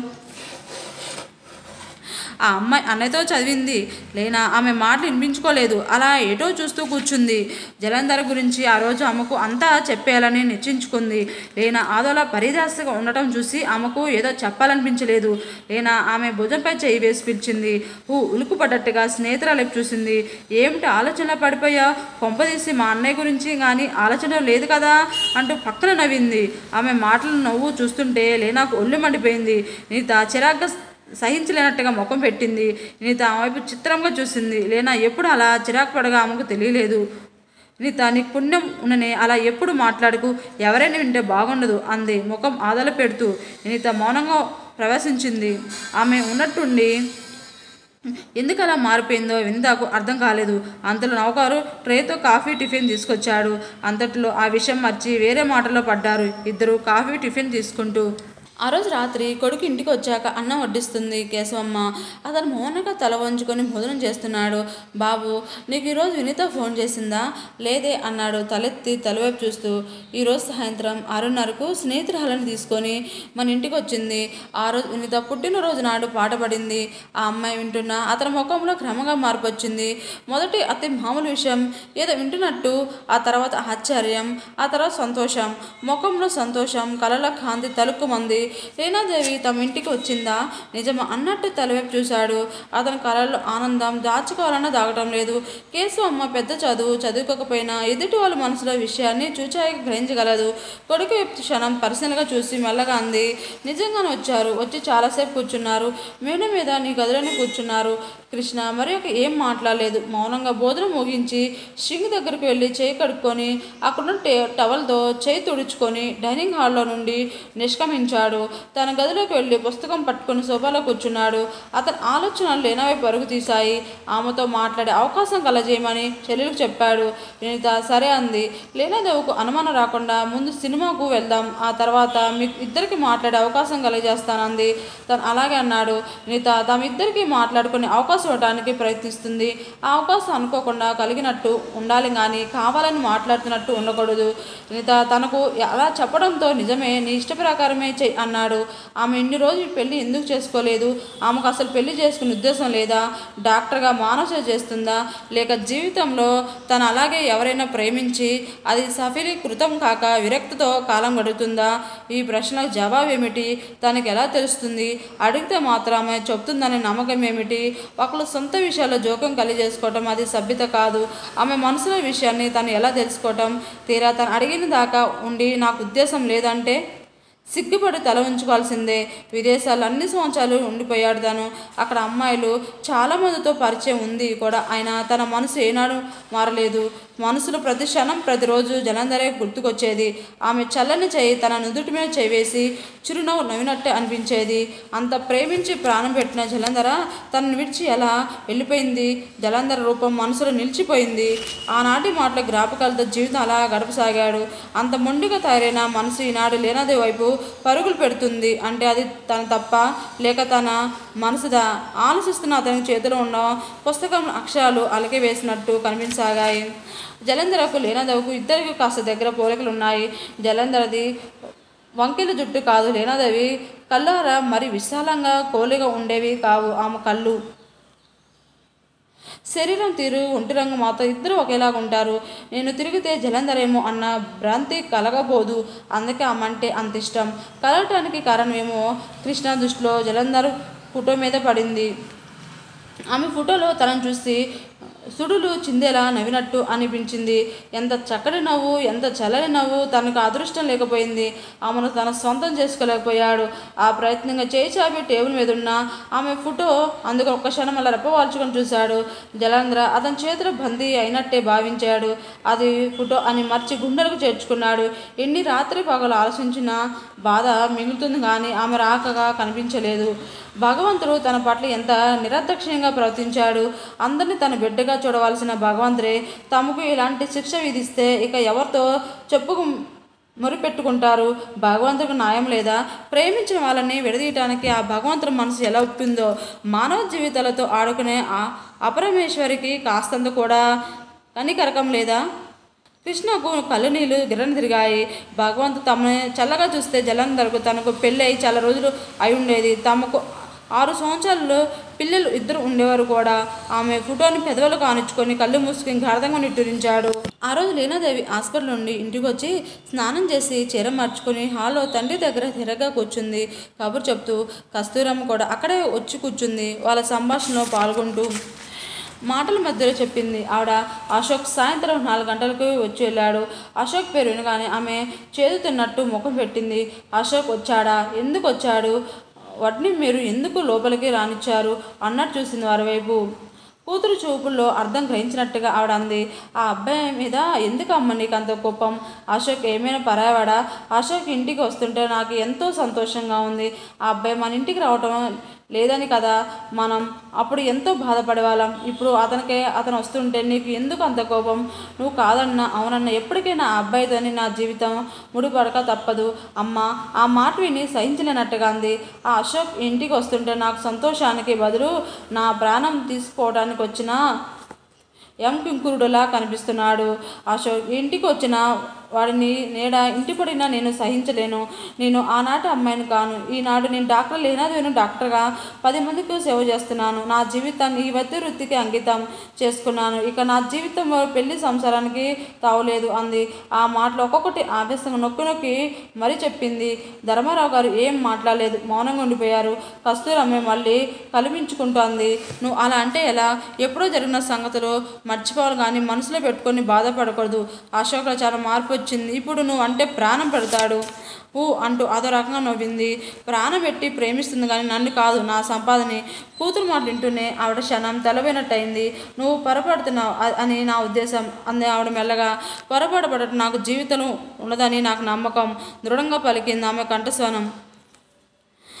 ఆ అమ్మాయి అన్నయ్యతో చదివింది లేనా ఆమె మాటలు వినిపించుకోలేదు అలా ఏటో చూస్తూ కూర్చుంది జలంధర గురించి ఆ రోజు ఆమెకు అంతా చెప్పేయాలని నిశ్చయించుకుంది లేనా ఆదోలా పరిదాసగా ఉండటం చూసి ఆమెకు ఏదో చెప్పాలనిపించలేదు లేనా ఆమె భుజంపై చేయి వేసి పిలిచింది ఊ ఉలుకుపడ్డట్టుగా స్నేహితురాలు చూసింది ఏమిటి ఆలోచనలో పడిపోయా కొంపదీసి మా అన్నయ్య గురించి కానీ ఆలోచన లేదు కదా అంటూ పక్కన నవ్వింది ఆమె మాటలు నవ్వు చూస్తుంటే లేనాకు ఒళ్ళు మండిపోయింది నీత చిరాగ్గా సహించలేనట్టుగా ముఖం పెట్టింది నీత ఆమె వైపు చిత్రంగా చూసింది లేనా ఎప్పుడు అలా చిరాకు పడగా ఆమెకు తెలియలేదు నీత నీకు పుణ్యం ఉన్ననే అలా ఎప్పుడు మాట్లాడుకు ఎవరైనా వింటే బాగుండదు అంది ముఖం ఆదల పెడుతూ నీత మౌనంగా ప్రవేశించింది ఆమె ఉన్నట్టుండి ఎందుకు అలా మారిపోయిందో వినితాకు అర్థం కాలేదు అంతలో నౌకారు ట్రేతో కాఫీ టిఫిన్ తీసుకొచ్చాడు అంతట్లో ఆ విషయం మర్చి వేరే మాటలో పడ్డారు ఇద్దరు కాఫీ టిఫిన్ తీసుకుంటూ ఆ రోజు రాత్రి కొడుకు ఇంటికి వచ్చాక అన్నం వడ్డిస్తుంది కేశవమ్మ అతను మౌనంగా తల వంచుకొని భోజనం చేస్తున్నాడు బాబు నీకు ఈరోజు వినిత ఫోన్ చేసిందా లేదే అన్నాడు తలెత్తి తలవైపు చూస్తూ ఈరోజు సాయంత్రం ఆరున్నరకు స్నేహితురాలను తీసుకొని మన ఇంటికి వచ్చింది ఆ రోజు వినిత పుట్టినరోజు నాడు పాట పడింది ఆ అమ్మాయి వింటున్నా అతని ముఖంలో క్రమంగా మార్పు వచ్చింది మొదటి అతి మామూలు విషయం ఏదో వింటున్నట్టు ఆ తర్వాత ఆశ్చర్యం ఆ తర్వాత సంతోషం ముఖంలో సంతోషం కళల కాంతి తలుక్కుమంది రేణాదేవి తమ ఇంటికి వచ్చిందా నిజమా అన్నట్టు తలవైపు చూశాడు అతని కళల్లో ఆనందం దాచుకోవాలన్నా దాగటం లేదు కేశవమ్మ పెద్ద చదువు చదువుకోకపోయినా ఎదుటి వాళ్ళ మనసులో విషయాన్ని చూచాయి గ్రహించగలదు కొడుకు వైపు క్షణం పర్సనల్గా చూసి మెల్లగా అంది నిజంగానే వచ్చారు వచ్చి చాలాసేపు కూర్చున్నారు మేడ మీద నీ గదిలోనే కూర్చున్నారు కృష్ణ మరి ఒక ఏం మాట్లాడలేదు మౌనంగా భోజనం ముగించి షింగ్ దగ్గరికి వెళ్ళి చేయి కడుక్కొని అక్కడున్న టే టవల్తో చేయి తుడుచుకొని డైనింగ్ హాల్లో నుండి నిష్క్రమించాడు ఉన్నారు తన గదిలోకి వెళ్ళి పుస్తకం పట్టుకుని సోఫాలో కూర్చున్నాడు అతని ఆలోచనలు లేనవైపు పరుగు తీశాయి ఆమెతో మాట్లాడే అవకాశం కలజేయమని చెల్లెలకు చెప్పాడు వినీత సరే అంది లేనాదేవుకు అనుమానం రాకుండా ముందు సినిమాకు వెళ్దాం ఆ తర్వాత మీ ఇద్దరికి మాట్లాడే అవకాశం కలిగజేస్తానంది తను అలాగే అన్నాడు వినీత తమిద్దరికి మాట్లాడుకునే అవకాశం ఇవ్వడానికి ప్రయత్నిస్తుంది ఆ అవకాశం అనుకోకుండా కలిగినట్టు ఉండాలి కానీ కావాలని మాట్లాడుతున్నట్టు ఉండకూడదు వినీత తనకు అలా చెప్పడంతో నిజమే నీ ఇష్ట ప్రకారమే చెయ్యి అన్నాడు ఆమె ఇన్ని రోజులు ఈ పెళ్లి ఎందుకు చేసుకోలేదు ఆమెకు అసలు పెళ్లి చేసుకునే ఉద్దేశం లేదా డాక్టర్గా మానస చేస్తుందా లేక జీవితంలో తను అలాగే ఎవరైనా ప్రేమించి అది సఫలీకృతం కాక విరక్తితో కాలం గడుపుతుందా ఈ ప్రశ్నలకు జవాబు ఏమిటి తనకి ఎలా తెలుస్తుంది అడిగితే మాత్రం ఆమె చెప్తుందనే నమ్మకం ఏమిటి ఒకళ్ళ సొంత విషయాల్లో జోక్యం కలిగజేసుకోవటం అది సభ్యత కాదు ఆమె మనసులో విషయాన్ని తను ఎలా తెలుసుకోవటం తీరా తను అడిగిన దాకా ఉండి నాకు ఉద్దేశం లేదంటే సిగ్గుపడి తల ఉంచుకోవాల్సిందే విదేశాలు అన్ని సంవత్సరాలు ఉండిపోయాడు తను అక్కడ అమ్మాయిలు చాలామందితో పరిచయం ఉంది కూడా ఆయన తన మనసు ఏనాడు మారలేదు మనసులో ప్రతి క్షణం ప్రతిరోజు జలంధరే గుర్తుకొచ్చేది ఆమె చల్లని చేయి తన నుదుటి మీద చేవేసి చిరునవ్వు నవ్వినట్టే అనిపించేది అంత ప్రేమించి ప్రాణం పెట్టిన జలంధర తనను విడిచి ఎలా వెళ్ళిపోయింది జలంధర రూపం మనసులో నిలిచిపోయింది ఆనాటి మాటల జ్ఞాపకాలతో జీవితం అలా గడపసాగాడు అంత మొండిగా తయారైన మనసు ఈనాడు లేనదే వైపు పరుగులు పెడుతుంది అంటే అది తన తప్ప లేక తన మనసుదా ఆలోచిస్తున్న అతని చేతిలో ఉన్న పుస్తకం అక్షరాలు అలకే వేసినట్టు కనిపించసాగాయి జలంధరకు లేనదవకు ఇద్దరికి కాస్త దగ్గర పోలికలు ఉన్నాయి జలంధరది వంకెల జుట్టు కాదు లేనదవి కళ్ళార మరి విశాలంగా కోలిగా ఉండేవి కావు ఆమె కళ్ళు శరీరం తీరు ఒంటి రంగు మాత్రం ఇద్దరు ఒకేలాగా ఉంటారు నేను తిరిగితే జలంధరేమో అన్న భ్రాంతి కలగబోదు అందుకే ఆమె అంటే అంత ఇష్టం కలగటానికి కారణమేమో కృష్ణ దృష్టిలో జలంధర్ ఫోటో మీద పడింది ఆమె ఫోటోలో తనను చూసి సుడులు చిందేలా నవ్వినట్టు అనిపించింది ఎంత చక్కటి నవ్వు ఎంత చల్లని నవ్వు తనకు అదృష్టం లేకపోయింది ఆమెను తన సొంతం చేసుకోలేకపోయాడు ఆ ప్రయత్నంగా చేయి చాపి టేబుల్ మీద ఉన్న ఆమె ఫోటో అందుకు ఒక్క క్షణం అలా రెప్పవాల్చుకొని చూశాడు జలంధ్ర అతని చేతిలో బందీ అయినట్టే భావించాడు అది ఫోటో అని మర్చి గుండెలకు చేర్చుకున్నాడు ఎన్ని రాత్రి పగలు ఆలోచించినా బాధ మిగులుతుంది కానీ ఆమె రాకగా కనిపించలేదు భగవంతుడు తన పట్ల ఎంత నిరదక్షిణ్యంగా ప్రవర్తించాడు అందరినీ తన బిడ్డగా చూడవలసిన భగవంతుడే తమకు ఇలాంటి శిక్ష విధిస్తే ఇక ఎవరితో చెప్పుకు మురిపెట్టుకుంటారు భగవంతుడికి న్యాయం లేదా ప్రేమించిన వాళ్ళని విడదీయటానికి ఆ భగవంతుడి మనసు ఎలా ఒప్పిందో మానవ జీవితాలతో ఆడుకునే ఆ అపరమేశ్వరికి కాస్తంత కూడా కనికరకం లేదా కృష్ణకు కళ్ళు నీళ్ళు గిర్రని తిరిగాయి భగవంతు తమని చల్లగా చూస్తే జలంధరకు తనకు పెళ్ళి అయి చాలా రోజులు అయి ఉండేది తమకు ఆరు సంవత్సరాల్లో పిల్లలు ఇద్దరు ఉండేవారు కూడా ఆమె ఫోటోని పెదవులు కానిచ్చుకొని కళ్ళు మూసుకుని గాఢంగా నిట్టూరించాడు ఆ రోజు లీనాదేవి హాస్పిటల్ నుండి ఇంటికి వచ్చి స్నానం చేసి చీర మార్చుకొని హాల్లో తండ్రి దగ్గర తిరగా కూర్చుంది కబురు చెప్తూ కస్తూరమ్మ కూడా అక్కడే వచ్చి కూర్చుంది వాళ్ళ సంభాషణలో పాల్గొంటూ మాటల మధ్యలో చెప్పింది ఆవిడ అశోక్ సాయంత్రం నాలుగు గంటలకు వచ్చి వెళ్ళాడు అశోక్ పేరు వినగానే ఆమె చేదు తిన్నట్టు ముఖం పెట్టింది అశోక్ వచ్చాడా ఎందుకు వచ్చాడు వాటిని మీరు ఎందుకు లోపలికి రానిచ్చారు అన్నట్టు చూసింది వారి వైపు కూతురు చూపుల్లో అర్థం గ్రహించినట్టుగా ఆవిడ అంది ఆ అబ్బాయి మీద ఎందుకు అమ్మ నీకు అంత కోపం అశోక్ ఏమైనా పరాయవాడా అశోక్ ఇంటికి వస్తుంటే నాకు ఎంతో సంతోషంగా ఉంది ఆ అబ్బాయి మన ఇంటికి రావటం లేదని కదా మనం అప్పుడు ఎంతో బాధపడేవాళ్ళం ఇప్పుడు అతనికే అతను వస్తుంటే నీకు ఎందుకు అంత కోపం నువ్వు కాదన్నా అవునన్నా ఎప్పటికైనా ఆ అబ్బాయితోని నా జీవితం ముడిపడక తప్పదు అమ్మ ఆ మాట విని సహించలేనట్టుగా అంది ఆ అశోక్ ఇంటికి వస్తుంటే నాకు సంతోషానికి బదులు నా ప్రాణం తీసుకోవడానికి వచ్చిన ఎం కింకురుడులా కనిపిస్తున్నాడు అశోక్ ఇంటికి వచ్చిన వాడిని నేడ ఇంటి పడినా నేను సహించలేను నేను ఆనాటి అమ్మాయిని కాను ఈనాడు నేను డాక్టర్ లేనాది నేను డాక్టర్గా పది మందికి సేవ చేస్తున్నాను నా జీవితాన్ని ఈ వృత్తి వృత్తికి అంకితం చేసుకున్నాను ఇక నా జీవితం పెళ్లి సంసారానికి తావులేదు అంది ఆ మాటలు ఒక్కొక్కటి ఆవేశంగా నొక్కి నొక్కి మరీ చెప్పింది ధర్మారావు గారు ఏం మాట్లాడలేదు మౌనంగా ఉండిపోయారు కస్తూరమ్మ మళ్ళీ కల్పించుకుంటోంది నువ్వు అలా అంటే ఎలా ఎప్పుడో జరిగిన సంగతులు మర్చిపోవాలి కానీ మనసులో పెట్టుకొని బాధపడకూడదు అశోక్లో చాలా మార్పు వచ్చింది ఇప్పుడు నువ్వు అంటే ప్రాణం పెడతాడు ఊ అంటూ అదో రకంగా నవ్వింది ప్రాణం పెట్టి ప్రేమిస్తుంది కానీ నన్ను కాదు నా సంపాదని కూతురు మాట వింటూనే ఆవిడ క్షణం తెలవైనట్టయింది నువ్వు పొరపడుతున్నావు అ- అని నా ఉద్దేశం అంది ఆవిడ మెల్లగా పొరపాటుపడటం నాకు జీవితం ఉండదని నాకు నమ్మకం దృఢంగా పలికింది ఆమె కంఠస్వనం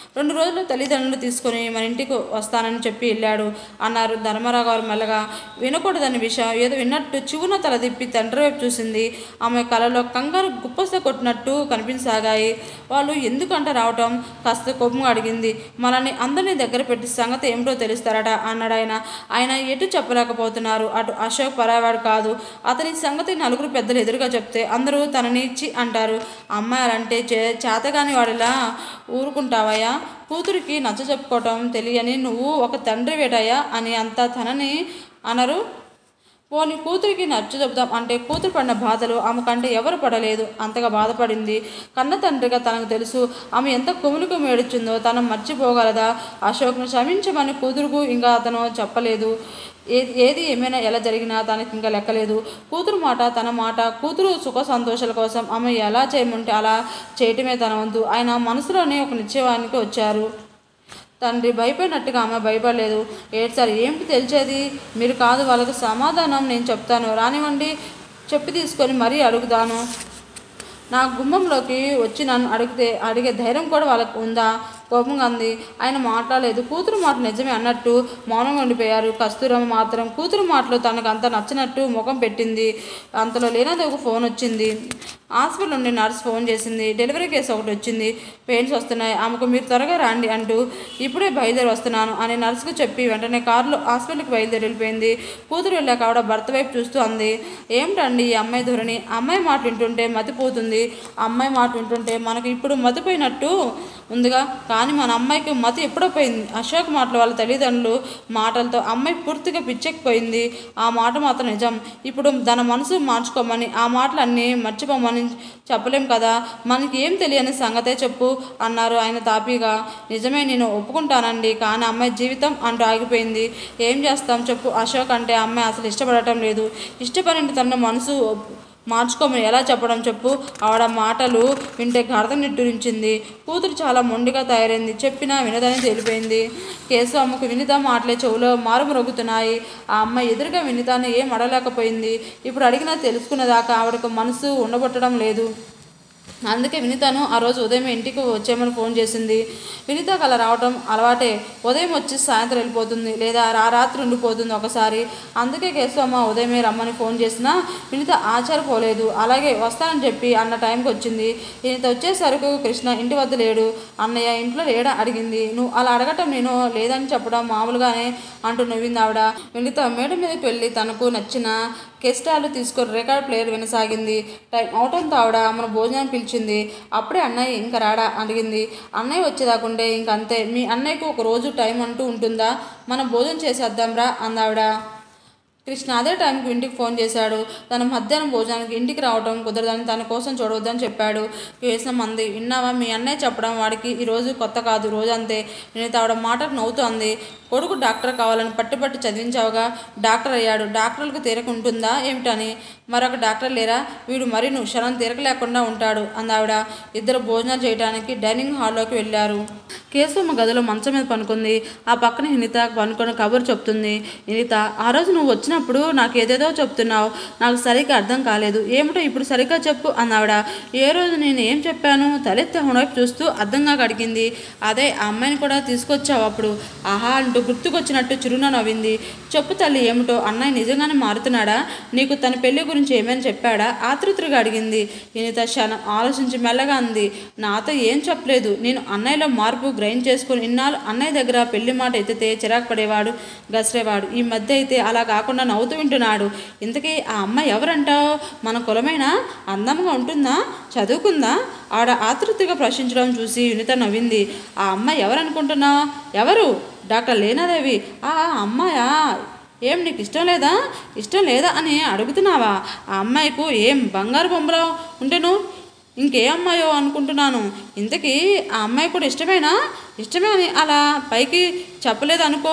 రెండు రోజులు తల్లిదండ్రులు తీసుకొని మన ఇంటికి వస్తానని చెప్పి వెళ్ళాడు అన్నారు ధర్మారావు గారు మెల్లగా వినకూడదని విషయం ఏదో విన్నట్టు చివున తల తిప్పి తండ్రి వైపు చూసింది ఆమె కలలో కంగారు గుప్పస కొట్టినట్టు కనిపించసాగాయి వాళ్ళు ఎందుకంట రావటం కాస్త కోపంగా అడిగింది మనల్ని అందరినీ దగ్గర పెట్టి సంగతి ఏమిటో తెలుస్తారట అన్నాడు ఆయన ఆయన ఎటు చెప్పలేకపోతున్నారు అటు అశోక్ పరావాడు కాదు అతని సంగతి నలుగురు పెద్దలు ఎదురుగా చెప్తే అందరూ తనని ఇచ్చి అంటారు అమ్మాయిలంటే చే చేతగాని వాడిలా ఊరుకుంటావయ్యా కూతురికి నచ్చ చెప్పుకోవటం తెలియని నువ్వు ఒక తండ్రి వేటయ్యా అని అంతా తనని అనరు పోని కూతురికి నచ్చ చెబుదాం అంటే కూతురు పడిన బాధలు ఆమె కంటే ఎవరు పడలేదు అంతగా బాధపడింది కన్న తండ్రిగా తనకు తెలుసు ఆమె ఎంత కుములుకు మేడుచుందో తను మర్చిపోగలదా అశోక్ను క్షమించమని కూతురుకు ఇంకా అతను చెప్పలేదు ఏది ఏది ఏమైనా ఎలా జరిగినా తనకి ఇంకా లెక్కలేదు కూతురు మాట తన మాట కూతురు సుఖ సంతోషాల కోసం ఆమె ఎలా చేయమంటే అలా చేయటమే తన వంతు ఆయన మనసులోనే ఒక నిశ్చయానికి వచ్చారు తండ్రి భయపడినట్టుగా ఆమె భయపడలేదు ఏడు సార్ ఏమిటి తెలిసేది మీరు కాదు వాళ్ళకి సమాధానం నేను చెప్తాను రానివ్వండి చెప్పి తీసుకొని మరీ అడుగుతాను నా గుమ్మంలోకి వచ్చి నన్ను అడిగితే అడిగే ధైర్యం కూడా వాళ్ళకు ఉందా కోపంగా అంది ఆయన మాట్లాడలేదు కూతురు మాట నిజమే అన్నట్టు మౌనంగా ఉండిపోయారు కస్తూరమ్మ మాత్రం కూతురు మాటలు తనకు అంత నచ్చినట్టు ముఖం పెట్టింది అంతలో లేనది ఒక ఫోన్ వచ్చింది హాస్పిటల్ నుండి నర్స్ ఫోన్ చేసింది డెలివరీ కేసు ఒకటి వచ్చింది పెయిన్స్ వస్తున్నాయి ఆమెకు మీరు త్వరగా రండి అంటూ ఇప్పుడే బయలుదేరి వస్తున్నాను అని నర్సుకు చెప్పి వెంటనే కారులో హాస్పిటల్కి బయలుదేరి వెళ్ళిపోయింది కూతురు వెళ్ళాక ఆవిడ భర్త వైపు చూస్తూ అంది ఏమిటండి ఈ అమ్మాయి ధోరణి అమ్మాయి మాట వింటుంటే మతిపోతుంది అమ్మాయి మాట వింటుంటే మనకు ఇప్పుడు మతిపోయినట్టు ఉందిగా కానీ మన అమ్మాయికి మతి ఎప్పుడో పోయింది అశోక్ మాటలు వాళ్ళ తల్లిదండ్రులు మాటలతో అమ్మాయి పూర్తిగా పిచ్చెక్కిపోయింది ఆ మాట మాత్రం నిజం ఇప్పుడు తన మనసు మార్చుకోమని ఆ మాటలన్నీ మర్చిపోమని చెప్పలేం కదా మనకి ఏం తెలియని సంగతే చెప్పు అన్నారు ఆయన తాపీగా నిజమే నేను ఒప్పుకుంటానండి కానీ అమ్మాయి జీవితం అంటూ ఆగిపోయింది ఏం చేస్తాం చెప్పు అశోక్ అంటే అమ్మాయి అసలు ఇష్టపడటం లేదు ఇష్టపడిన తన మనసు ఒప్పు- మార్చుకోమని ఎలా చెప్పడం చెప్పు ఆవిడ మాటలు వింటే గర్దం నిట్టూరించింది కూతురు చాలా మొండిగా తయారైంది చెప్పినా వినదని తెలిపోయింది కేసు అమ్మకు వినిత మాటలే చెవులో మారుమ్రొగుతున్నాయి ఆ అమ్మాయి ఎదురుగా వినితాన్ని ఏం అడలేకపోయింది ఇప్పుడు అడిగినా తెలుసుకునేదాకా ఆవిడకు మనసు ఉండబట్టడం లేదు అందుకే వినితను ఆ రోజు ఉదయం ఇంటికి వచ్చేయమని ఫోన్ చేసింది వినితకు అలా రావడం అలవాటే ఉదయం వచ్చి సాయంత్రం వెళ్ళిపోతుంది లేదా రా రాత్రి ఉండిపోతుంది ఒకసారి అందుకే కేశవమ్మ ఉదయమే రమ్మని ఫోన్ చేసినా వినిత ఆశ్చర్యపోలేదు అలాగే వస్తానని చెప్పి అన్న టైంకి వచ్చింది వినిత వచ్చేసరికి కృష్ణ ఇంటి వద్ద లేడు అన్నయ్య ఇంట్లో లేడా అడిగింది నువ్వు అలా అడగటం నేను లేదని చెప్పడం మామూలుగానే అంటూ నవ్వింది ఆవిడ వినిత మేడ మీదకి వెళ్ళి తనకు నచ్చిన కెస్టాలు తీసుకొని రికార్డ్ ప్లేయర్ వినసాగింది టైం అవటంతో ఆవిడ మన భోజనం పిలిచింది అప్పుడే అన్నయ్య ఇంకా రాడా అడిగింది అన్నయ్య వచ్చేదాకుంటే ఇంక అంతే మీ అన్నయ్యకు ఒక రోజు టైం అంటూ ఉంటుందా మనం భోజనం చేసేద్దాంరా అందావిడ కృష్ణ అదే టైంకి ఇంటికి ఫోన్ చేశాడు తన మధ్యాహ్నం భోజనానికి ఇంటికి రావడం కుదరదని తన కోసం చూడవద్దని చెప్పాడు కేసం అంది విన్నావా మీ అన్నయ్య చెప్పడం వాడికి ఈ రోజు కొత్త కాదు రోజు అంతే నేను ఆవిడ మాటకు నవ్వుతూ అంది కొడుకు డాక్టర్ కావాలని పట్టుబట్టి చదివించావుగా డాక్టర్ అయ్యాడు డాక్టర్లకు తీరక ఉంటుందా ఏమిటని మరొక డాక్టర్ లేరా వీడు మరి నువ్వు క్షణం తీరక లేకుండా ఉంటాడు అందావిడ ఇద్దరు భోజనాలు చేయడానికి డైనింగ్ హాల్లోకి వెళ్ళారు కేశవమ్మ గదిలో మంచం మీద పనుకుంది ఆ పక్కన హినిత పనుకొని కబురు చెప్తుంది హినిత ఆ రోజు నువ్వు వచ్చినప్పుడు నాకు ఏదేదో చెప్తున్నావు నాకు సరిగ్గా అర్థం కాలేదు ఏమిటో ఇప్పుడు సరిగ్గా చెప్పు అన్నావిడ ఏ రోజు నేను ఏం చెప్పాను తలెత్తి వైపు చూస్తూ అర్థంగా అడిగింది అదే ఆ అమ్మాయిని కూడా తీసుకొచ్చావు అప్పుడు ఆహా అంటూ గుర్తుకొచ్చినట్టు చిరున నవ్వింది చెప్పు తల్లి ఏమిటో అన్నయ్య నిజంగానే మారుతున్నాడా నీకు తన పెళ్లి గురించి ఏమైనా చెప్పాడా ఆతృతగా అడిగింది వినిత క్షణం ఆలోచించి మెల్లగా అంది నాతో ఏం చెప్పలేదు నేను అన్నయ్యలో మార్పు గ్రైండ్ చేసుకుని ఇన్నాళ్ళు అన్నయ్య దగ్గర పెళ్లి మాట ఎత్తితే చిరాకు పడేవాడు గసిరేవాడు ఈ మధ్య అయితే అలా కాకుండా నవ్వుతూ వింటున్నాడు ఇంతకీ ఆ అమ్మాయి ఎవరంటావు మన కులమైనా అందంగా ఉంటుందా చదువుకుందా ఆడ ఆతృతిగా ప్రశ్నించడం చూసి వినిత నవ్వింది ఆ అమ్మాయి ఎవరనుకుంటున్నా ఎవరు డాక్టర్ లేనాదేవి ఆ అమ్మాయా ఏం నీకు ఇష్టం లేదా ఇష్టం లేదా అని అడుగుతున్నావా ఆ అమ్మాయికు ఏం బంగారు బొమ్మలో ఉంటేను ఇంకే అమ్మాయో అనుకుంటున్నాను ఇంతకీ ఆ అమ్మాయి కూడా ఇష్టమేనా ఇష్టమే అని అలా పైకి చెప్పలేదు అనుకో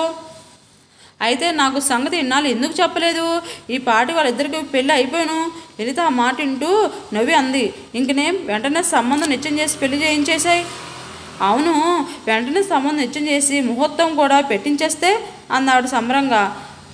అయితే నాకు సంగతి ఇన్నాళ్ళు ఎందుకు చెప్పలేదు ఈ పాటి వాళ్ళిద్దరికి పెళ్ళి అయిపోయాను వెళితే ఆ మాట వింటూ నవ్వి అంది ఇంకనేం వెంటనే సంబంధం నిశ్చయం చేసి పెళ్లి చేయించేశాయి అవును వెంటనే సంబంధం నిశ్చయం చేసి ముహూర్తం కూడా పెట్టించేస్తే అన్నాడు సంబరంగా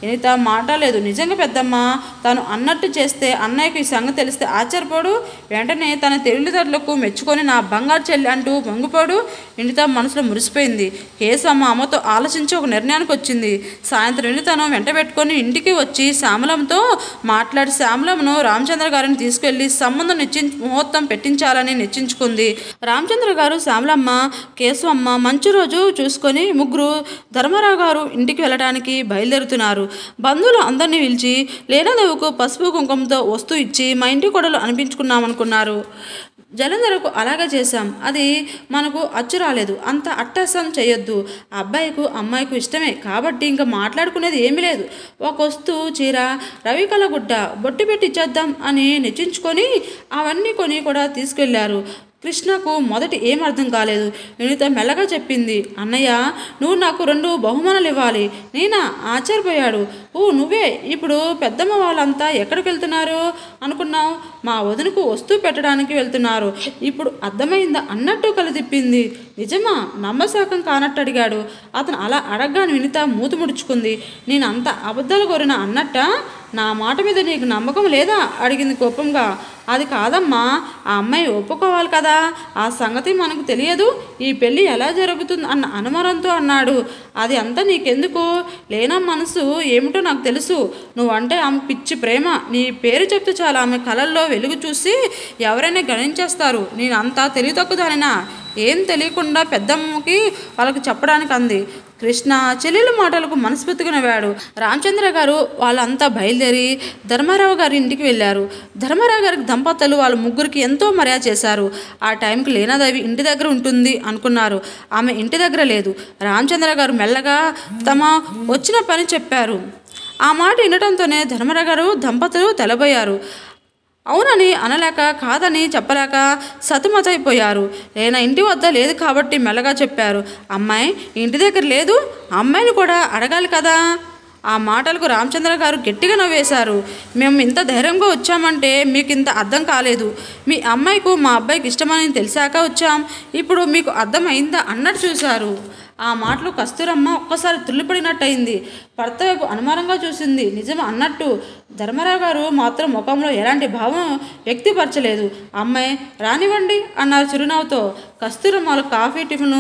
వినిత మాట లేదు నిజంగా పెద్దమ్మ తను అన్నట్టు చేస్తే అన్నయ్యకు ఈ సంగతి తెలిస్తే ఆశ్చర్యపోడు వెంటనే తన తెలివితేటలకు మెచ్చుకొని నా బంగారు చెల్లి అంటూ పొంగిపోడు వినిత మనసులో మురిసిపోయింది కేశమ్మ అమ్మతో ఆలోచించి ఒక నిర్ణయానికి వచ్చింది సాయంత్రం వినితను వెంట పెట్టుకొని ఇంటికి వచ్చి శ్యామలంతో మాట్లాడి శ్యామలంను రామచంద్ర గారిని తీసుకెళ్లి సంబంధం నిశ్చి ముహూర్తం పెట్టించాలని నిశ్చయించుకుంది రామచంద్ర గారు శ్యామలమ్మ కేశవమ్మ మంచి రోజు చూసుకొని ముగ్గురు ధర్మరావు గారు ఇంటికి వెళ్ళడానికి బయలుదేరుతున్నారు బంధువులు అందరినీ పిలిచి లేనదేవుకు పసుపు కుంకుమతో వస్తూ ఇచ్చి మా ఇంటి కొడలు అనిపించుకున్నామనుకున్నారు జలంధరకు అలాగే చేశాం అది మనకు అచ్చు రాలేదు అంత అట్టహాసం చేయొద్దు ఆ అబ్బాయికు అమ్మాయికు ఇష్టమే కాబట్టి ఇంకా మాట్లాడుకునేది ఏమీ లేదు ఒక వస్తువు చీర రవికల గుడ్డ బొట్టు పెట్టి ఇచ్చేద్దాం అని నిశ్చించుకొని అవన్నీ కొని కూడా తీసుకెళ్లారు కృష్ణకు మొదటి ఏం అర్థం కాలేదు వినిత మెల్లగా చెప్పింది అన్నయ్య నువ్వు నాకు రెండు బహుమానాలు ఇవ్వాలి నేనా ఆశ్చర్యపోయాడు ఓ నువ్వే ఇప్పుడు పెద్దమ్మ వాళ్ళంతా ఎక్కడికి వెళ్తున్నారు అనుకున్నావు మా వదినకు వస్తువు పెట్టడానికి వెళ్తున్నారు ఇప్పుడు అర్థమైందా అన్నట్టు కలు తిప్పింది నిజమా నమ్మశాకం కానట్టు అడిగాడు అతను అలా అడగగానే వినిత మూతి ముడుచుకుంది నేను అంత అబద్ధాలు కోరిన అన్నట్ట నా మాట మీద నీకు నమ్మకం లేదా అడిగింది కోపంగా అది కాదమ్మా ఆ అమ్మాయి ఒప్పుకోవాలి కదా ఆ సంగతి మనకు తెలియదు ఈ పెళ్ళి ఎలా జరుగుతుంది అన్న అనుమానంతో అన్నాడు అది అంతా నీకెందుకు లేనా మనసు ఏమిటో నాకు తెలుసు నువ్వంటే ఆమె పిచ్చి ప్రేమ నీ పేరు చెప్తే చాలు ఆమె కళల్లో వెలుగు చూసి ఎవరైనా గణించేస్తారు నేను అంతా తెలివి తక్కువదానినా ఏం తెలియకుండా పెద్దమ్మకి వాళ్ళకి చెప్పడానికి అంది కృష్ణ చెల్లెల మాటలకు మనస్ఫూర్తిగా నవ్వాడు రామచంద్ర గారు వాళ్ళంతా బయలుదేరి ధర్మారావు గారి ఇంటికి వెళ్ళారు ధర్మారావు గారికి దంపతులు వాళ్ళ ముగ్గురికి ఎంతో మర్యాద చేశారు ఆ టైంకి లీనాదేవి ఇంటి దగ్గర ఉంటుంది అనుకున్నారు ఆమె ఇంటి దగ్గర లేదు రామచంద్ర గారు మెల్లగా తమ వచ్చిన పని చెప్పారు ఆ మాట వినడంతోనే ధర్మరావు గారు దంపతులు తెలబోయారు అవునని అనలేక కాదని చెప్పలేక సతమతైపోయారు నేను ఇంటి వద్ద లేదు కాబట్టి మెల్లగా చెప్పారు అమ్మాయి ఇంటి దగ్గర లేదు అమ్మాయిని కూడా అడగాలి కదా ఆ మాటలకు రామచంద్ర గారు గట్టిగా నవ్వేశారు మేము ఇంత ధైర్యంగా వచ్చామంటే మీకు ఇంత అర్థం కాలేదు మీ అమ్మాయికు మా అబ్బాయికి ఇష్టమని తెలిసాక వచ్చాం ఇప్పుడు మీకు అర్థమైందా అన్నట్టు చూశారు ఆ మాటలు కస్తూరమ్మ ఒక్కసారి తుల్లిపడినట్టయింది భర్త వైపు అనుమానంగా చూసింది నిజం అన్నట్టు ధర్మరావు గారు మాత్రం ముఖంలో ఎలాంటి భావం వ్యక్తిపరచలేదు అమ్మాయి రానివ్వండి అన్నారు చిరునవ్వుతో కస్తూరమ్మ వాళ్ళ కాఫీ టిఫిన్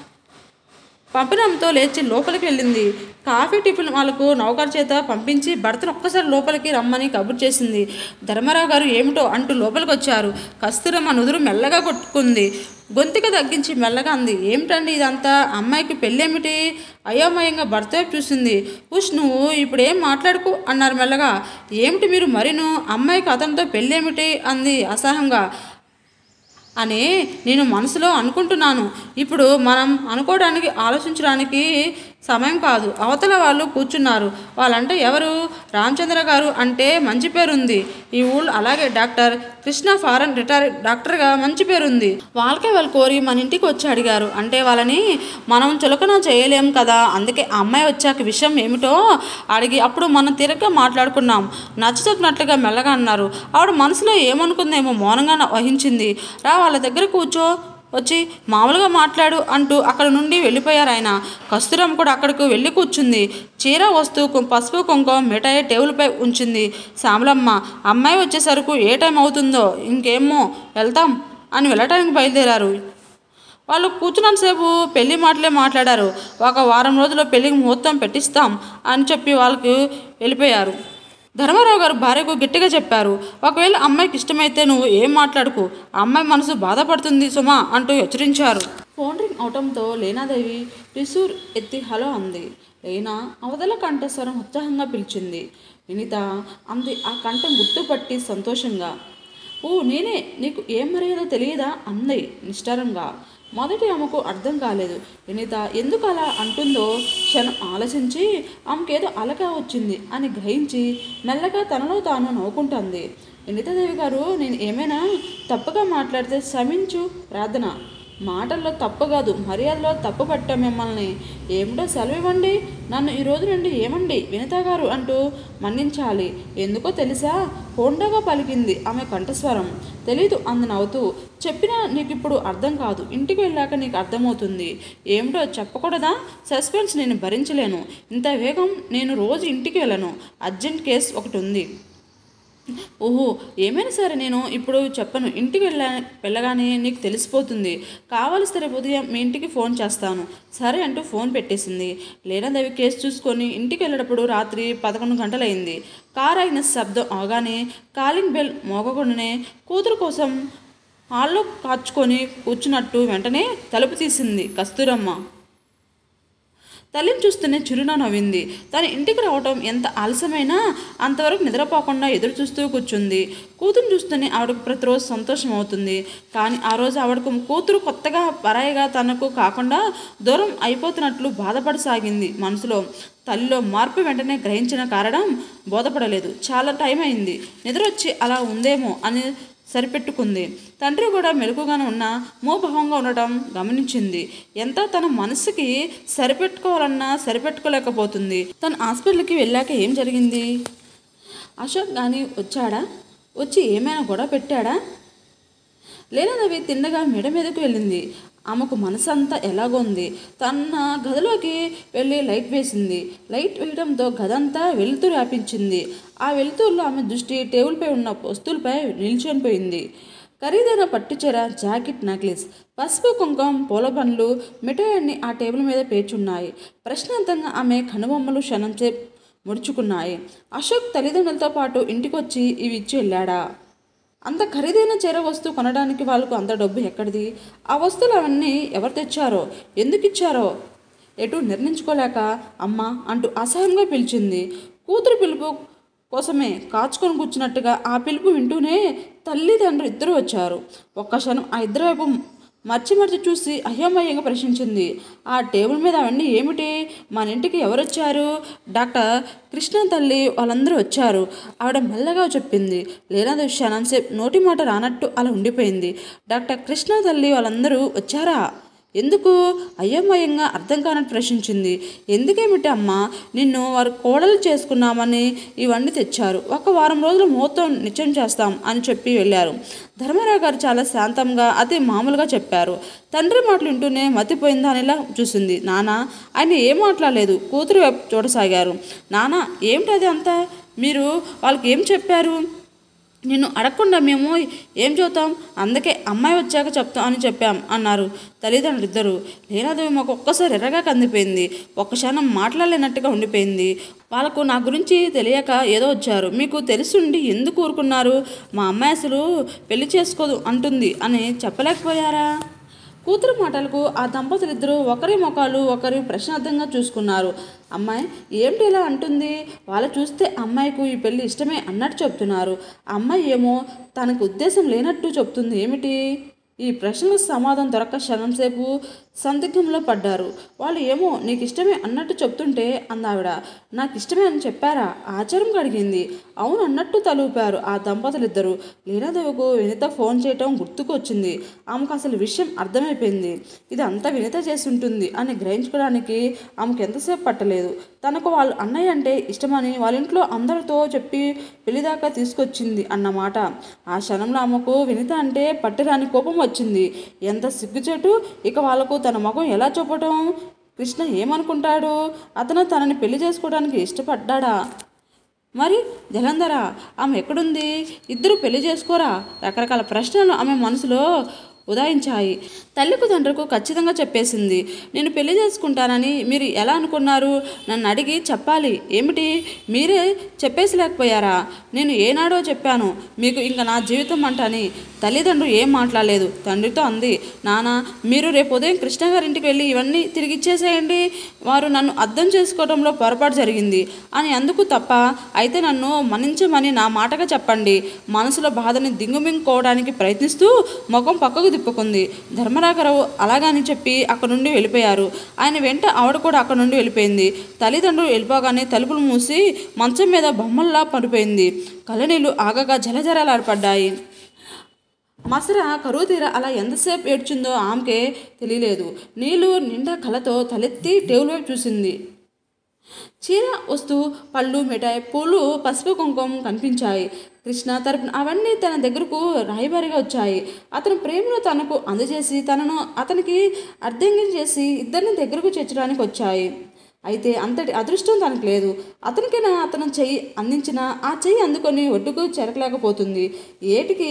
పంపడంతో లేచి లోపలికి వెళ్ళింది కాఫీ టిఫిన్ వాళ్ళకు నౌకర్ చేత పంపించి భర్తను ఒక్కసారి లోపలికి రమ్మని కబురు చేసింది ధర్మరావు గారు ఏమిటో అంటూ లోపలికి వచ్చారు కస్తూరమ్మ నుదురు మెల్లగా కొట్టుకుంది గొంతుక తగ్గించి మెల్లగా అంది ఏమిటండి ఇదంతా అమ్మాయికి పెళ్ళేమిటి అయోమయంగా భర్త వైపు చూసింది ఉష్ నువ్వు ఇప్పుడు ఏం మాట్లాడుకు అన్నారు మెల్లగా ఏమిటి మీరు మరిను అమ్మాయికి అతనితో పెళ్ళేమిటి అంది అసహంగా అని నేను మనసులో అనుకుంటున్నాను ఇప్పుడు మనం అనుకోవడానికి ఆలోచించడానికి సమయం కాదు అవతల వాళ్ళు కూర్చున్నారు వాళ్ళంటే ఎవరు రామచంద్ర గారు అంటే మంచి పేరుంది ఈ ఊళ్ళో అలాగే డాక్టర్ కృష్ణ ఫారెన్ రిటైర్ డాక్టర్గా మంచి పేరుంది వాళ్ళకే వాళ్ళు కోరి మన ఇంటికి వచ్చి అడిగారు అంటే వాళ్ళని మనం చులకన చేయలేం కదా అందుకే ఆ అమ్మాయి వచ్చాక విషయం ఏమిటో అడిగి అప్పుడు మనం తిరగ మాట్లాడుకున్నాం నచ్చచెప్పినట్లుగా మెల్లగా అన్నారు ఆవిడ మనసులో ఏమనుకుందేమో మౌనంగా వహించింది రా వాళ్ళ దగ్గర కూర్చో వచ్చి మామూలుగా మాట్లాడు అంటూ అక్కడ నుండి వెళ్ళిపోయారు ఆయన కస్తూరమ్మ కూడా అక్కడికి వెళ్ళి కూర్చుంది చీర వస్తూ కు- పసుపు కుంకుమ మిఠాయి టేబుల్పై ఉంచింది శ్యామలమ్మ అమ్మాయి వచ్చేసరికి ఏ టైం అవుతుందో ఇంకేమో వెళ్తాం అని వెళ్ళటానికి బయలుదేరారు వాళ్ళు కూర్చున్నంతసేపు పెళ్లి మాటలే మాట్లాడారు ఒక వారం రోజుల్లో పెళ్లికి ముహూర్తం పెట్టిస్తాం అని చెప్పి వాళ్ళకి వెళ్ళిపోయారు ధర్మారావు గారు భార్యకు గట్టిగా చెప్పారు ఒకవేళ అమ్మాయికి ఇష్టమైతే నువ్వు ఏం మాట్లాడుకు ఆ అమ్మాయి మనసు బాధపడుతుంది సుమా అంటూ హెచ్చరించారు ఫోన్ రింగ్ అవటంతో లేనాదేవి రిసూర్ ఎత్తి హలో అంది లేనా అవతల కంఠస్వరం ఉత్సాహంగా పిలిచింది వినిత అంది ఆ కంఠం గుర్తుపట్టి సంతోషంగా ఓ నేనే నీకు ఏం మర్యాదో తెలియదా అంది నిష్ఠారంగా మొదటి ఆమెకు అర్థం కాలేదు వినిత ఎందుకు అలా అంటుందో క్షణం ఆలోచించి ఆమెకేదో అలక వచ్చింది అని గ్రహించి మెల్లగా తనలో తాను నవ్వుకుంటుంది వినితాదేవి గారు నేను ఏమైనా తప్పుగా మాట్లాడితే క్షమించు ప్రార్థన మాటల్లో తప్పు కాదు మర్యాదలో తప్పు పట్టాం మిమ్మల్ని ఏమిటో సెలవు ఇవ్వండి నన్ను ఈ రోజు నుండి ఏమండి వినిత గారు అంటూ మన్నించాలి ఎందుకో తెలుసా హోండాగా పలికింది ఆమె కంఠస్వరం తెలీదు అందు నవ్వుతూ చెప్పినా నీకు ఇప్పుడు అర్థం కాదు ఇంటికి వెళ్ళాక నీకు అర్థమవుతుంది ఏమిటో చెప్పకూడదా సస్పెన్స్ నేను భరించలేను ఇంత వేగం నేను రోజు ఇంటికి వెళ్ళను అర్జెంట్ కేస్ ఒకటి ఉంది ఓహో ఏమైనా సరే నేను ఇప్పుడు చెప్పను ఇంటికి వెళ్ళా వెళ్ళగానే నీకు తెలిసిపోతుంది కావలిస్తే రేపు ఉదయం మీ ఇంటికి ఫోన్ చేస్తాను సరే అంటూ ఫోన్ పెట్టేసింది లేనదేవి కేసు చూసుకొని ఇంటికి వెళ్ళేటప్పుడు రాత్రి పదకొండు గంటలైంది కారు అయిన శబ్దం అవగానే కాలింగ్ బెల్ మోగకుండానే కూతురు కోసం హాల్లో కాచుకొని కూర్చున్నట్టు వెంటనే తలుపు తీసింది కస్తూరమ్మ తల్లిని చూస్తూనే చిరునా నవ్వింది తన ఇంటికి రావటం ఎంత ఆలస్యమైనా అంతవరకు నిద్రపోకుండా ఎదురు చూస్తూ కూర్చుంది కూతురు చూస్తూనే ఆవిడకు ప్రతిరోజు సంతోషం అవుతుంది కానీ ఆ రోజు ఆవిడకు కూతురు కొత్తగా పరాయిగా తనకు కాకుండా దూరం అయిపోతున్నట్లు బాధపడసాగింది మనసులో తల్లిలో మార్పు వెంటనే గ్రహించిన కారణం బోధపడలేదు చాలా టైం అయింది నిద్ర వచ్చి అలా ఉందేమో అని సరిపెట్టుకుంది తండ్రి కూడా మెలకుగానే ఉన్న మోభావంగా ఉండటం గమనించింది ఎంత తన మనసుకి సరిపెట్టుకోవాలన్నా సరిపెట్టుకోలేకపోతుంది తన హాస్పిటల్కి వెళ్ళాక ఏం జరిగింది అశోక్ కానీ వచ్చాడా వచ్చి ఏమైనా గొడవ పెట్టాడా లేనదవి తిన్నగా మెడ మీదకు వెళ్ళింది ఆమెకు మనసంతా ఎలాగో ఉంది తన గదిలోకి వెళ్ళి లైట్ వేసింది లైట్ వేయడంతో గదంతా వెలుతురు వ్యాపించింది ఆ వెలుతురులో ఆమె దృష్టి టేబుల్పై ఉన్న వస్తువులపై నిల్చొనిపోయింది ఖరీదైన పట్టుచీర జాకెట్ నెక్లెస్ పసుపు కుంకం పూల పండ్లు మిఠాయి అన్ని ఆ టేబుల్ మీద పేర్చున్నాయి ప్రశ్నార్థంగా ఆమె కనుబొమ్మలు క్షణంచే ముడుచుకున్నాయి అశోక్ తల్లిదండ్రులతో పాటు ఇంటికొచ్చి ఇవి ఇచ్చి వెళ్ళాడా అంత ఖరీదైన చీర వస్తువు కొనడానికి వాళ్ళకు అంత డబ్బు ఎక్కడిది ఆ వస్తువులు అవన్నీ ఎవరు తెచ్చారో ఎందుకు ఇచ్చారో ఎటు నిర్ణయించుకోలేక అమ్మ అంటూ అసహ్యంగా పిలిచింది కూతురు పిలుపు కోసమే కాచుకొని కూర్చున్నట్టుగా ఆ పిలుపు వింటూనే తల్లిదండ్రులు ఇద్దరు వచ్చారు ఒక్క క్షణం ఆ ఇద్దరు వైపు మర్చి మర్చి చూసి అయోమయంగా ప్రశ్నించింది ఆ టేబుల్ మీద అవన్నీ ఏమిటి మన ఇంటికి ఎవరు వచ్చారు డాక్టర్ కృష్ణ తల్లి వాళ్ళందరూ వచ్చారు ఆవిడ మెల్లగా చెప్పింది లేనది క్షణంసేపు నోటి మాట రానట్టు అలా ఉండిపోయింది డాక్టర్ కృష్ణ తల్లి వాళ్ళందరూ వచ్చారా ఎందుకు అయోమయంగా అర్థం కానట్టు ప్రశ్నించింది ఎందుకేమిటి అమ్మా నిన్ను వారు కోడలు చేసుకున్నామని ఇవన్నీ తెచ్చారు ఒక వారం రోజులు మొత్తం నిత్యం చేస్తాం అని చెప్పి వెళ్ళారు ధర్మారావు గారు చాలా శాంతంగా అతి మామూలుగా చెప్పారు తండ్రి మాటలు వింటూనే మతిపోయిందా అనేలా చూసింది నాన్న ఆయన ఏం మాట్లాడలేదు కూతురు వైపు చూడసాగారు నాన్న ఏమిటది అంతా మీరు వాళ్ళకి ఏం చెప్పారు నిన్ను అడగకుండా మేము ఏం చెబుతాం అందుకే అమ్మాయి వచ్చాక చెప్తాం అని చెప్పాం అన్నారు తల్లిదండ్రులు ఇద్దరు లేనది మాకు ఒక్కసారి ఎర్రగా కందిపోయింది ఒక్క క్షణం మాట్లాడలేనట్టుగా ఉండిపోయింది వాళ్ళకు నా గురించి తెలియక ఏదో వచ్చారు మీకు తెలుసుండి ఎందుకు ఊరుకున్నారు మా అమ్మాయి అసలు పెళ్లి చేసుకోదు అంటుంది అని చెప్పలేకపోయారా కూతురు మాటలకు ఆ దంపతులిద్దరూ ఒకరి ముఖాలు ఒకరి ప్రశ్నార్థంగా చూసుకున్నారు అమ్మాయి ఏమిటి ఇలా అంటుంది వాళ్ళు చూస్తే అమ్మాయికు ఈ పెళ్లి ఇష్టమే అన్నట్టు చెప్తున్నారు అమ్మాయి ఏమో తనకు ఉద్దేశం లేనట్టు చెప్తుంది ఏమిటి ఈ ప్రశ్నలకు సమాధానం దొరక్క క్షణంసేపు సందిగ్ధంలో పడ్డారు వాళ్ళు ఏమో నీకు ఇష్టమే అన్నట్టు చెప్తుంటే అందావిడ నాకు ఇష్టమే అని చెప్పారా ఆచారం కడిగింది అవును అన్నట్టు తలూపారు ఆ దంపతులిద్దరూ లీనాదేవికు వినిత ఫోన్ చేయటం గుర్తుకు వచ్చింది ఆమెకు అసలు విషయం అర్థమైపోయింది ఇది అంతా వినిత చేసి ఉంటుంది అని గ్రహించుకోవడానికి ఆమెకు ఎంతసేపు పట్టలేదు తనకు వాళ్ళు అన్నయ్య అంటే ఇష్టమని వాళ్ళ ఇంట్లో అందరితో చెప్పి పెళ్లిదాకా తీసుకొచ్చింది అన్నమాట ఆ క్షణంలో ఆమెకు వినిత అంటే పట్టిరాని కోపం వచ్చింది ఎంత సిగ్గుచేటు ఇక వాళ్ళకు తన ముఖం ఎలా చూపటం కృష్ణ ఏమనుకుంటాడు అతను తనని పెళ్లి చేసుకోవడానికి ఇష్టపడ్డాడా మరి జలంధర ఆమె ఎక్కడుంది ఇద్దరు పెళ్లి చేసుకోరా రకరకాల ప్రశ్నలు ఆమె మనసులో ఉదాయించాయి తల్లికు తండ్రికి ఖచ్చితంగా చెప్పేసింది నేను పెళ్లి చేసుకుంటానని మీరు ఎలా అనుకున్నారు నన్ను అడిగి చెప్పాలి ఏమిటి మీరే చెప్పేసలేకపోయారా నేను ఏనాడో చెప్పాను మీకు ఇంకా నా జీవితం అంటని తల్లిదండ్రులు ఏం మాట్లాడలేదు తండ్రితో అంది నాన్న మీరు రేపు ఉదయం కృష్ణ గారింటికి వెళ్ళి ఇవన్నీ తిరిగి ఇచ్చేసేయండి వారు నన్ను అర్థం చేసుకోవడంలో పొరపాటు జరిగింది అని అందుకు తప్ప అయితే నన్ను మన్నించమని నా మాటగా చెప్పండి మనసులో బాధని దింగుమింగుకోవడానికి ప్రయత్నిస్తూ ముఖం పక్కకు తిప్పుకుంది ధర్మరాఘరావు అలాగని చెప్పి అక్కడ నుండి వెళ్ళిపోయారు ఆయన వెంట ఆవిడ కూడా అక్కడ నుండి వెళ్ళిపోయింది తల్లిదండ్రులు వెళ్ళిపోగానే తలుపులు మూసి మంచం మీద బొమ్మల్లా పడిపోయింది కళ్ళనీళ్ళు ఆగగా జలజలలాడిపడ్డాయి మసర కరువు తీర అలా ఎంతసేపు ఏడ్చిందో ఆమెకే తెలియలేదు నీళ్ళు నిండా కలతో తలెత్తి టేబుల్ వైపు చూసింది చీర వస్తూ పళ్ళు మిఠాయి పూలు పసుపు కుంకుమ కనిపించాయి కృష్ణ తరపున అవన్నీ తన దగ్గరకు రాయబారిగా వచ్చాయి అతని ప్రేమను తనకు అందజేసి తనను అతనికి అర్థం చేసి ఇద్దరిని దగ్గరకు చేర్చడానికి వచ్చాయి అయితే అంతటి అదృష్టం తనకు లేదు అతనికైనా అతను చెయ్యి అందించిన ఆ చెయ్యి అందుకొని ఒడ్డుకు చెరకలేకపోతుంది ఏటికి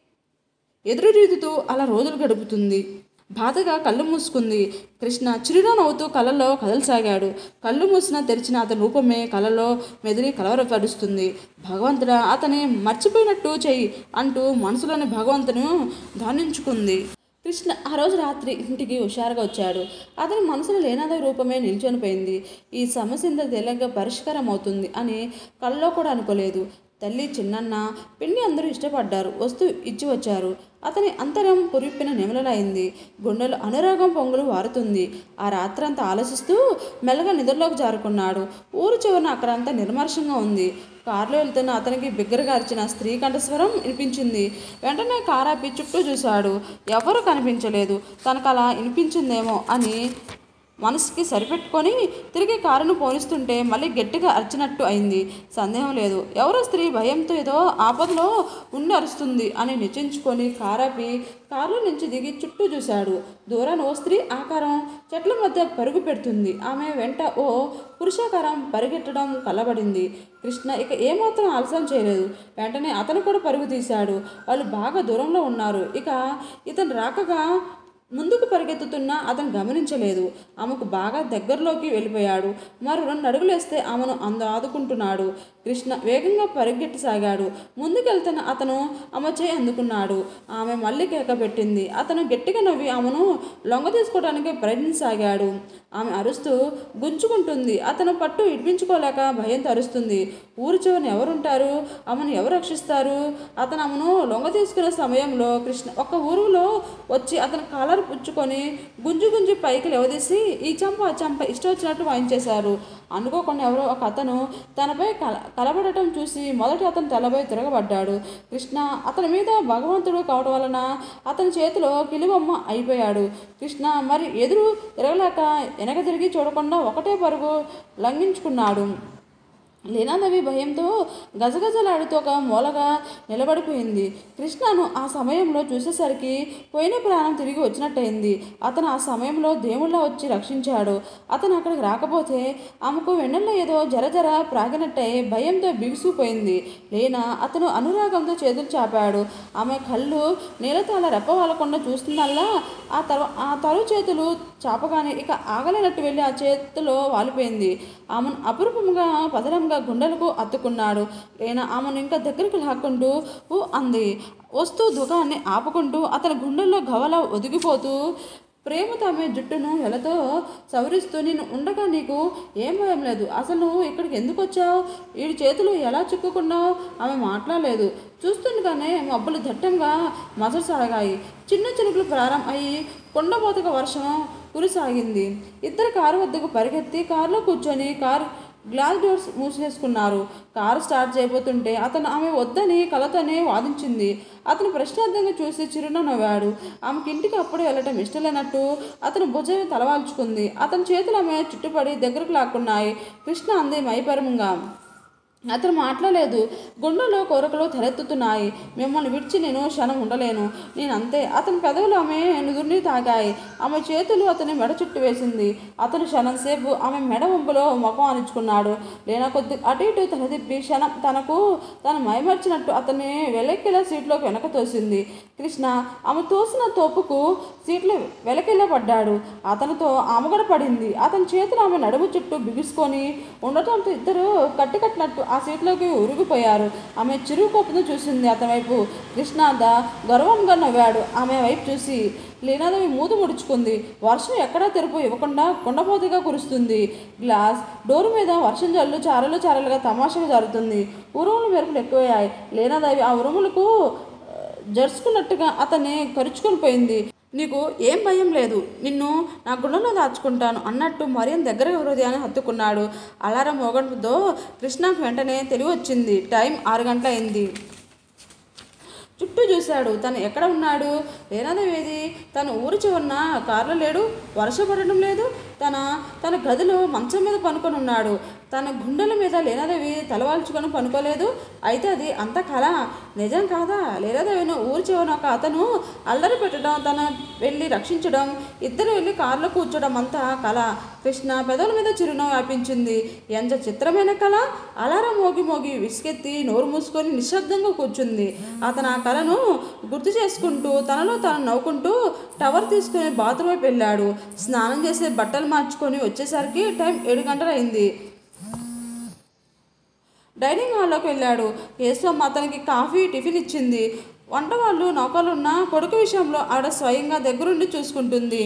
ఎదురురీదుతూ అలా రోజులు గడుపుతుంది బాధగా కళ్ళు మూసుకుంది కృష్ణ చిరునా నవ్వుతూ కళ్ళలో కదలసాగాడు కళ్ళు మూసిన తెరిచిన అతని రూపమే కళ్ళలో మెదిలి కలవరపరుస్తుంది భగవంతుడా అతని మర్చిపోయినట్టు చెయ్యి అంటూ మనసులోని భగవంతును ధ్యానించుకుంది కృష్ణ ఆ రోజు రాత్రి ఇంటికి హుషారుగా వచ్చాడు అతని మనసులో లేనాద రూపమే నిల్చొని పోయింది ఈ సమస్య ఇంత తేలిగ్గా పరిష్కారం అవుతుంది అని కల్లో కూడా అనుకోలేదు తల్లి చిన్నన్న పిన్ని అందరూ ఇష్టపడ్డారు వస్తూ ఇచ్చి వచ్చారు అతని అంతరం పురిప్పిన నెమలలైంది గుండెలో అనురాగం పొంగులు వారుతుంది ఆ రాత్రంతా ఆలోచిస్తూ మెల్లగా నిద్రలోకి జారుకున్నాడు ఊరు చివరన అక్కడంతా నిర్మర్షంగా ఉంది కారులో వెళ్తున్న అతనికి బిగ్గరగా అరిచిన స్త్రీ కంఠస్వరం వినిపించింది వెంటనే కారాపి చుట్టూ చూశాడు ఎవరూ కనిపించలేదు తనకు అలా వినిపించిందేమో అని మనసుకి సరిపెట్టుకొని తిరిగి కారును పోనిస్తుంటే మళ్ళీ గట్టిగా అరిచినట్టు అయింది సందేహం లేదు ఎవరో స్త్రీ భయంతో ఏదో ఆపదలో ఉండి అరుస్తుంది అని నిశ్చయించుకొని కారాపి కారులో నుంచి దిగి చుట్టూ చూశాడు దూరాన ఓ స్త్రీ ఆకారం చెట్ల మధ్య పరుగు పెడుతుంది ఆమె వెంట ఓ పురుషాకారం పరిగెట్టడం కలబడింది కృష్ణ ఇక ఏమాత్రం ఆలస్యం చేయలేదు వెంటనే అతను కూడా పరుగు తీశాడు వాళ్ళు బాగా దూరంలో ఉన్నారు ఇక ఇతను రాకగా ముందుకు పరిగెత్తుతున్నా అతను గమనించలేదు ఆమెకు బాగా దగ్గరలోకి వెళ్ళిపోయాడు మరో రెండు అడుగులేస్తే ఆమెను అంద ఆదుకుంటున్నాడు కృష్ణ వేగంగా పరిగెట్టసాగాడు ముందుకెళ్తున్న అతను ఆమె చేయి అందుకున్నాడు ఆమె మళ్ళీ కేక పెట్టింది అతను గట్టిగా నవ్వి ఆమెను లొంగ తీసుకోవడానికి ప్రయత్నించసాగాడు ఆమె అరుస్తూ గుంజుకుంటుంది అతను పట్టు ఇడిపించుకోలేక భయంతో అరుస్తుంది ఊరు చివరిని ఎవరుంటారు ఆమెను ఎవరు రక్షిస్తారు అతను ఆమెను లొంగ తీసుకునే సమయంలో కృష్ణ ఒక ఊరిలో వచ్చి అతని కాలర్ పుచ్చుకొని గుంజు గుంజు పైకి లేవదీసి ఈ చంప ఆ చంప ఇష్టం వచ్చినట్టు వాయించేశారు అనుకోకుండా ఎవరో ఒక అతను తనపై కల కలబడటం చూసి మొదటి అతను తలపై తిరగబడ్డాడు కృష్ణ అతని మీద భగవంతుడు కావడం వలన అతని చేతిలో కిలిబొమ్మ అయిపోయాడు కృష్ణ మరి ఎదురు తిరగలేక వెనక తిరిగి చూడకుండా ఒకటే పరుగు లంఘించుకున్నాడు లీనాదేవి భయంతో గజగజలాడుతూ ఒక మూలగా నిలబడిపోయింది కృష్ణను ఆ సమయంలో చూసేసరికి పోయిన ప్రాణం తిరిగి వచ్చినట్టయింది అతను ఆ సమయంలో దేవుళ్ళ వచ్చి రక్షించాడు అతను అక్కడికి రాకపోతే ఆమెకు వెన్నెల్లో ఏదో జర జర ప్రాగినట్టయి భయంతో బిగుసుకుపోయింది లేనా అతను అనురాగంతో చేతులు చాపాడు ఆమె కళ్ళు నీళ్ళతో అలా రెప్పవాలకుండా చూస్తుందల్లా ఆ తర్వా ఆ తరు చేతులు చాపగానే ఇక ఆగలేనట్టు వెళ్ళి ఆ చేతిలో వాలిపోయింది ఆమెను అపురూపంగా పదరంగా గుండెలకు అత్తుకున్నాడు లేనా ఆమెను ఇంకా దగ్గరికి లాక్కుంటూ ఊ అంది వస్తూ దుఃఖాన్ని ఆపుకుంటూ అతని గుండెల్లో గవల ఒదిగిపోతూ ప్రేమతో ఆమె జుట్టును వెలతో సవరిస్తూ నేను ఉండగా నీకు ఏం భయం లేదు అసలు నువ్వు ఇక్కడికి ఎందుకు వచ్చావు వీడి చేతులు ఎలా చిక్కుకున్నావు ఆమె మాట్లాడలేదు చూస్తుండగానే మబ్బులు దట్టంగా మససాగాయి చిన్న చినుకులు ప్రారంభం అయ్యి కొండపోతక వర్షం కురిసాగింది ఇద్దరు కారు వద్దకు పరిగెత్తి కారులో కూర్చొని కారు గ్లాస్ డోర్స్ మూసేసుకున్నారు కారు స్టార్ట్ చేయబోతుంటే అతను ఆమె వద్దని కలతోనే వాదించింది అతను ప్రశ్నార్థంగా చూసి చిరున నవ్వాడు ఆమెకి ఇంటికి అప్పుడే వెళ్ళటం ఇష్టం లేనట్టు అతను భుజం తలవాల్చుకుంది అతని చేతులు ఆమె చుట్టుపడి దగ్గరకు లాక్కున్నాయి కృష్ణ అంది మైపరముగా అతను మాట్లాడలేదు గుండెలో కోరికలు తలెత్తుతున్నాయి మిమ్మల్ని విడిచి నేను క్షణం ఉండలేను నేను అంతే అతని పెదవులు ఆమె నుదుర్ని తాగాయి ఆమె చేతులు అతని మెడ చుట్టూ వేసింది అతను క్షణం సేపు ఆమె మెడ వంపులో ముఖం అణుచుకున్నాడు లేన కొద్ది అటు ఇటు తల తిప్పి క్షణం తనకు తను మైమర్చినట్టు అతన్ని వెలక్కిలా సీట్లోకి వెనక తోసింది కృష్ణ ఆమె తోసిన తోపుకు సీట్లో వెలకిలా పడ్డాడు అతనితో ఆమె కూడా పడింది అతని చేతులు ఆమె నడుము చుట్టూ బిగుసుకొని ఉండటంతో ఇద్దరు కట్టికట్టినట్టు ఆ సీట్లోకి ఉరిగిపోయారు ఆమె చిరుగు కోపంతో చూసింది అతని వైపు కృష్ణాద గర్వంగా నవ్వాడు ఆమె వైపు చూసి లీనాదేవి మూత ముడుచుకుంది వర్షం ఎక్కడా తెరుపు ఇవ్వకుండా కొండపోతగా కురుస్తుంది గ్లాస్ డోరు మీద వర్షం జల్లు చారలు చారలుగా తమాషగా జరుగుతుంది ఉరుములు మెరుపులు ఎక్కువయ్యాయి లీనాదేవి ఆ ఉరుములకు ఆ, జరుచుకున్నట్టుగా అతన్ని కరుచుకొని పోయింది నీకు ఏం భయం లేదు నిన్ను నా గుండెలో దాచుకుంటాను అన్నట్టు మరియం దగ్గర హృదయాన్ని హత్తుకున్నాడు అలారం మోగడంతో కృష్ణకు వెంటనే తెలివి వచ్చింది టైం ఆరు గంటల అయింది చుట్టూ చూశాడు తను ఎక్కడ ఉన్నాడు లేనాదేవేది తన ఊరి చివరన కారులో లేడు వర్ష పడడం లేదు తన తన గదిలో మంచం మీద పనుకొని ఉన్నాడు తన గుండెల మీద లేనాదేవి తలవాల్చుకొని పనుకోలేదు అయితే అది అంత కళ నిజం కాదా లేనాదేవిని ఊరి చివరన ఒక అతను అల్లరి పెట్టడం తన వెళ్ళి రక్షించడం ఇద్దరు వెళ్ళి కారులో కూర్చోడం అంతా కళ కృష్ణ పెదవుల మీద చిరునవ్వు వ్యాపించింది ఎంత చిత్రమైన కళ అలారం మోగి మోగి విసుకెత్తి నోరు మూసుకొని నిశ్శబ్దంగా కూర్చుంది అతను ఆ కళను గుర్తు చేసుకుంటూ తనలో తాను నవ్వుకుంటూ టవర్ తీసుకుని బాత్రూమ్ వైపు వెళ్ళాడు స్నానం చేసి బట్టలు మార్చుకొని వచ్చేసరికి టైం ఏడు గంటలు అయింది డైనింగ్ హాల్లోకి వెళ్ళాడు కేశవమ్మ అతనికి కాఫీ టిఫిన్ ఇచ్చింది వంట వాళ్ళు నౌకలున్న కొడుకు విషయంలో ఆవిడ స్వయంగా దగ్గరుండి చూసుకుంటుంది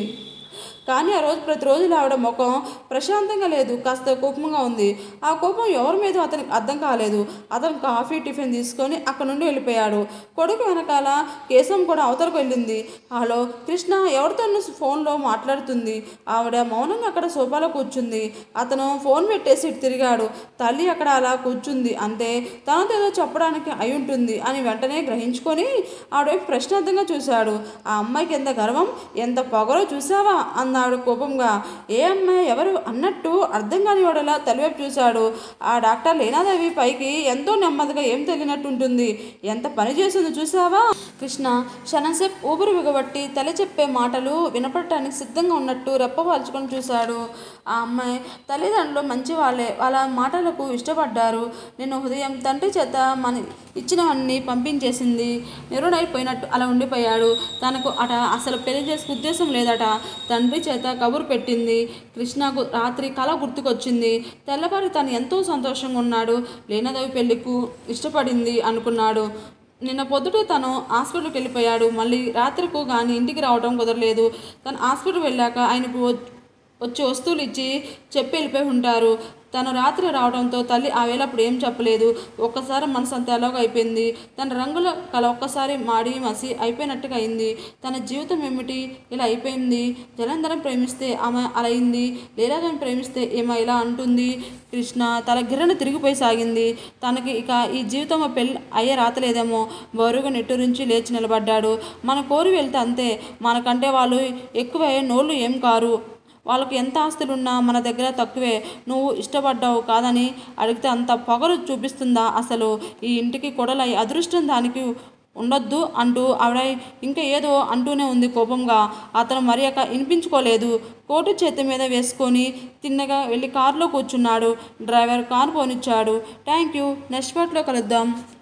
కానీ ఆ రోజు ప్రతిరోజు ఆవిడ ముఖం ప్రశాంతంగా లేదు కాస్త కోపంగా ఉంది ఆ కోపం ఎవరి మీద అతనికి అర్థం కాలేదు అతను కాఫీ టిఫిన్ తీసుకొని అక్కడ నుండి వెళ్ళిపోయాడు కొడుకు వెనకాల కేశం కూడా అవతలకు వెళ్ళింది హలో కృష్ణ ఎవరితో ఫోన్లో మాట్లాడుతుంది ఆవిడ మౌనంగా అక్కడ సోఫాలో కూర్చుంది అతను ఫోన్ పెట్టేసి ఇటు తిరిగాడు తల్లి అక్కడ అలా కూర్చుంది అంతే తనతో ఏదో చెప్పడానికి అయి ఉంటుంది అని వెంటనే గ్రహించుకొని ఆవిడ వైపు ప్రశ్నార్థంగా చూశాడు ఆ అమ్మాయికి ఎంత గర్వం ఎంత పొగరో చూసావా అన్న ఆవిడ కోపంగా ఏ అమ్మాయి ఎవరు అన్నట్టు అర్థం కాని వాడలా తలివైపు చూశాడు ఆ డాక్టర్ లేనాదేవి పైకి ఎంతో నెమ్మదిగా ఏం తెలియనట్టు ఉంటుంది ఎంత పని చేసిందో చూసావా కృష్ణ క్షణంసేపు ఊపిరి బిగబట్టి తల్లి చెప్పే మాటలు వినపడటానికి సిద్ధంగా ఉన్నట్టు రెప్పవాల్చుకొని చూశాడు ఆ అమ్మాయి తల్లిదండ్రులు మంచి వాళ్ళే వాళ్ళ మాటలకు ఇష్టపడ్డారు నేను ఉదయం తండ్రి చేత మన ఇచ్చినవన్నీ పంపించేసింది నిరుడైపోయినట్టు అలా ఉండిపోయాడు తనకు అట అసలు పెళ్లి చేసే ఉద్దేశం లేదట తండ్రి చేత కబురు పెట్టింది కృష్ణకు రాత్రి కళ గుర్తుకొచ్చింది తెల్లవారి తను ఎంతో సంతోషంగా ఉన్నాడు లేనదవి పెళ్లికు ఇష్టపడింది అనుకున్నాడు నిన్న పొద్దుట తను హాస్పిటల్కి వెళ్ళిపోయాడు మళ్ళీ రాత్రికి కానీ ఇంటికి రావడం కుదరలేదు తను హాస్పిటల్ వెళ్ళాక ఆయనకు వ- వచ్చి వస్తువులు ఇచ్చి చెప్పి వెళ్ళిపోయి ఉంటారు తను రాత్రి రావడంతో తల్లి ఆ వేళ అప్పుడు ఏం చెప్పలేదు ఒక్కసారి మనసు అంతా ఎలాగో అయిపోయింది తన రంగుల కల ఒక్కసారి మాడి మసి అయిపోయినట్టుగా అయింది తన జీవితం ఏమిటి ఇలా అయిపోయింది జలంధరం ప్రేమిస్తే ఆమె అలా అయింది లీలాగని ప్రేమిస్తే ఏమో ఇలా అంటుంది కృష్ణ తన గిర్రను తిరిగిపోయి సాగింది తనకి ఇక ఈ జీవితం పెళ్ళి అయ్యే రాతలేదేమో బరువుగా నిట్టూరించి లేచి నిలబడ్డాడు మన కోరి వెళ్తే అంతే మనకంటే వాళ్ళు ఎక్కువే నోళ్ళు ఏం కారు వాళ్ళకి ఎంత ఆస్తులున్నా మన దగ్గర తక్కువే నువ్వు ఇష్టపడ్డావు కాదని అడిగితే అంత పొగరు చూపిస్తుందా అసలు ఈ ఇంటికి కొడలై అదృష్టం దానికి ఉండొద్దు అంటూ ఆవిడ ఇంకా ఏదో అంటూనే ఉంది కోపంగా అతను మరి అక వినిపించుకోలేదు కోటు చేతి మీద వేసుకొని తిన్నగా వెళ్ళి కారులో కూర్చున్నాడు డ్రైవర్ కారు పోనిచ్చాడు థ్యాంక్ యూ నెక్స్ట్ పార్ట్లో కలుద్దాం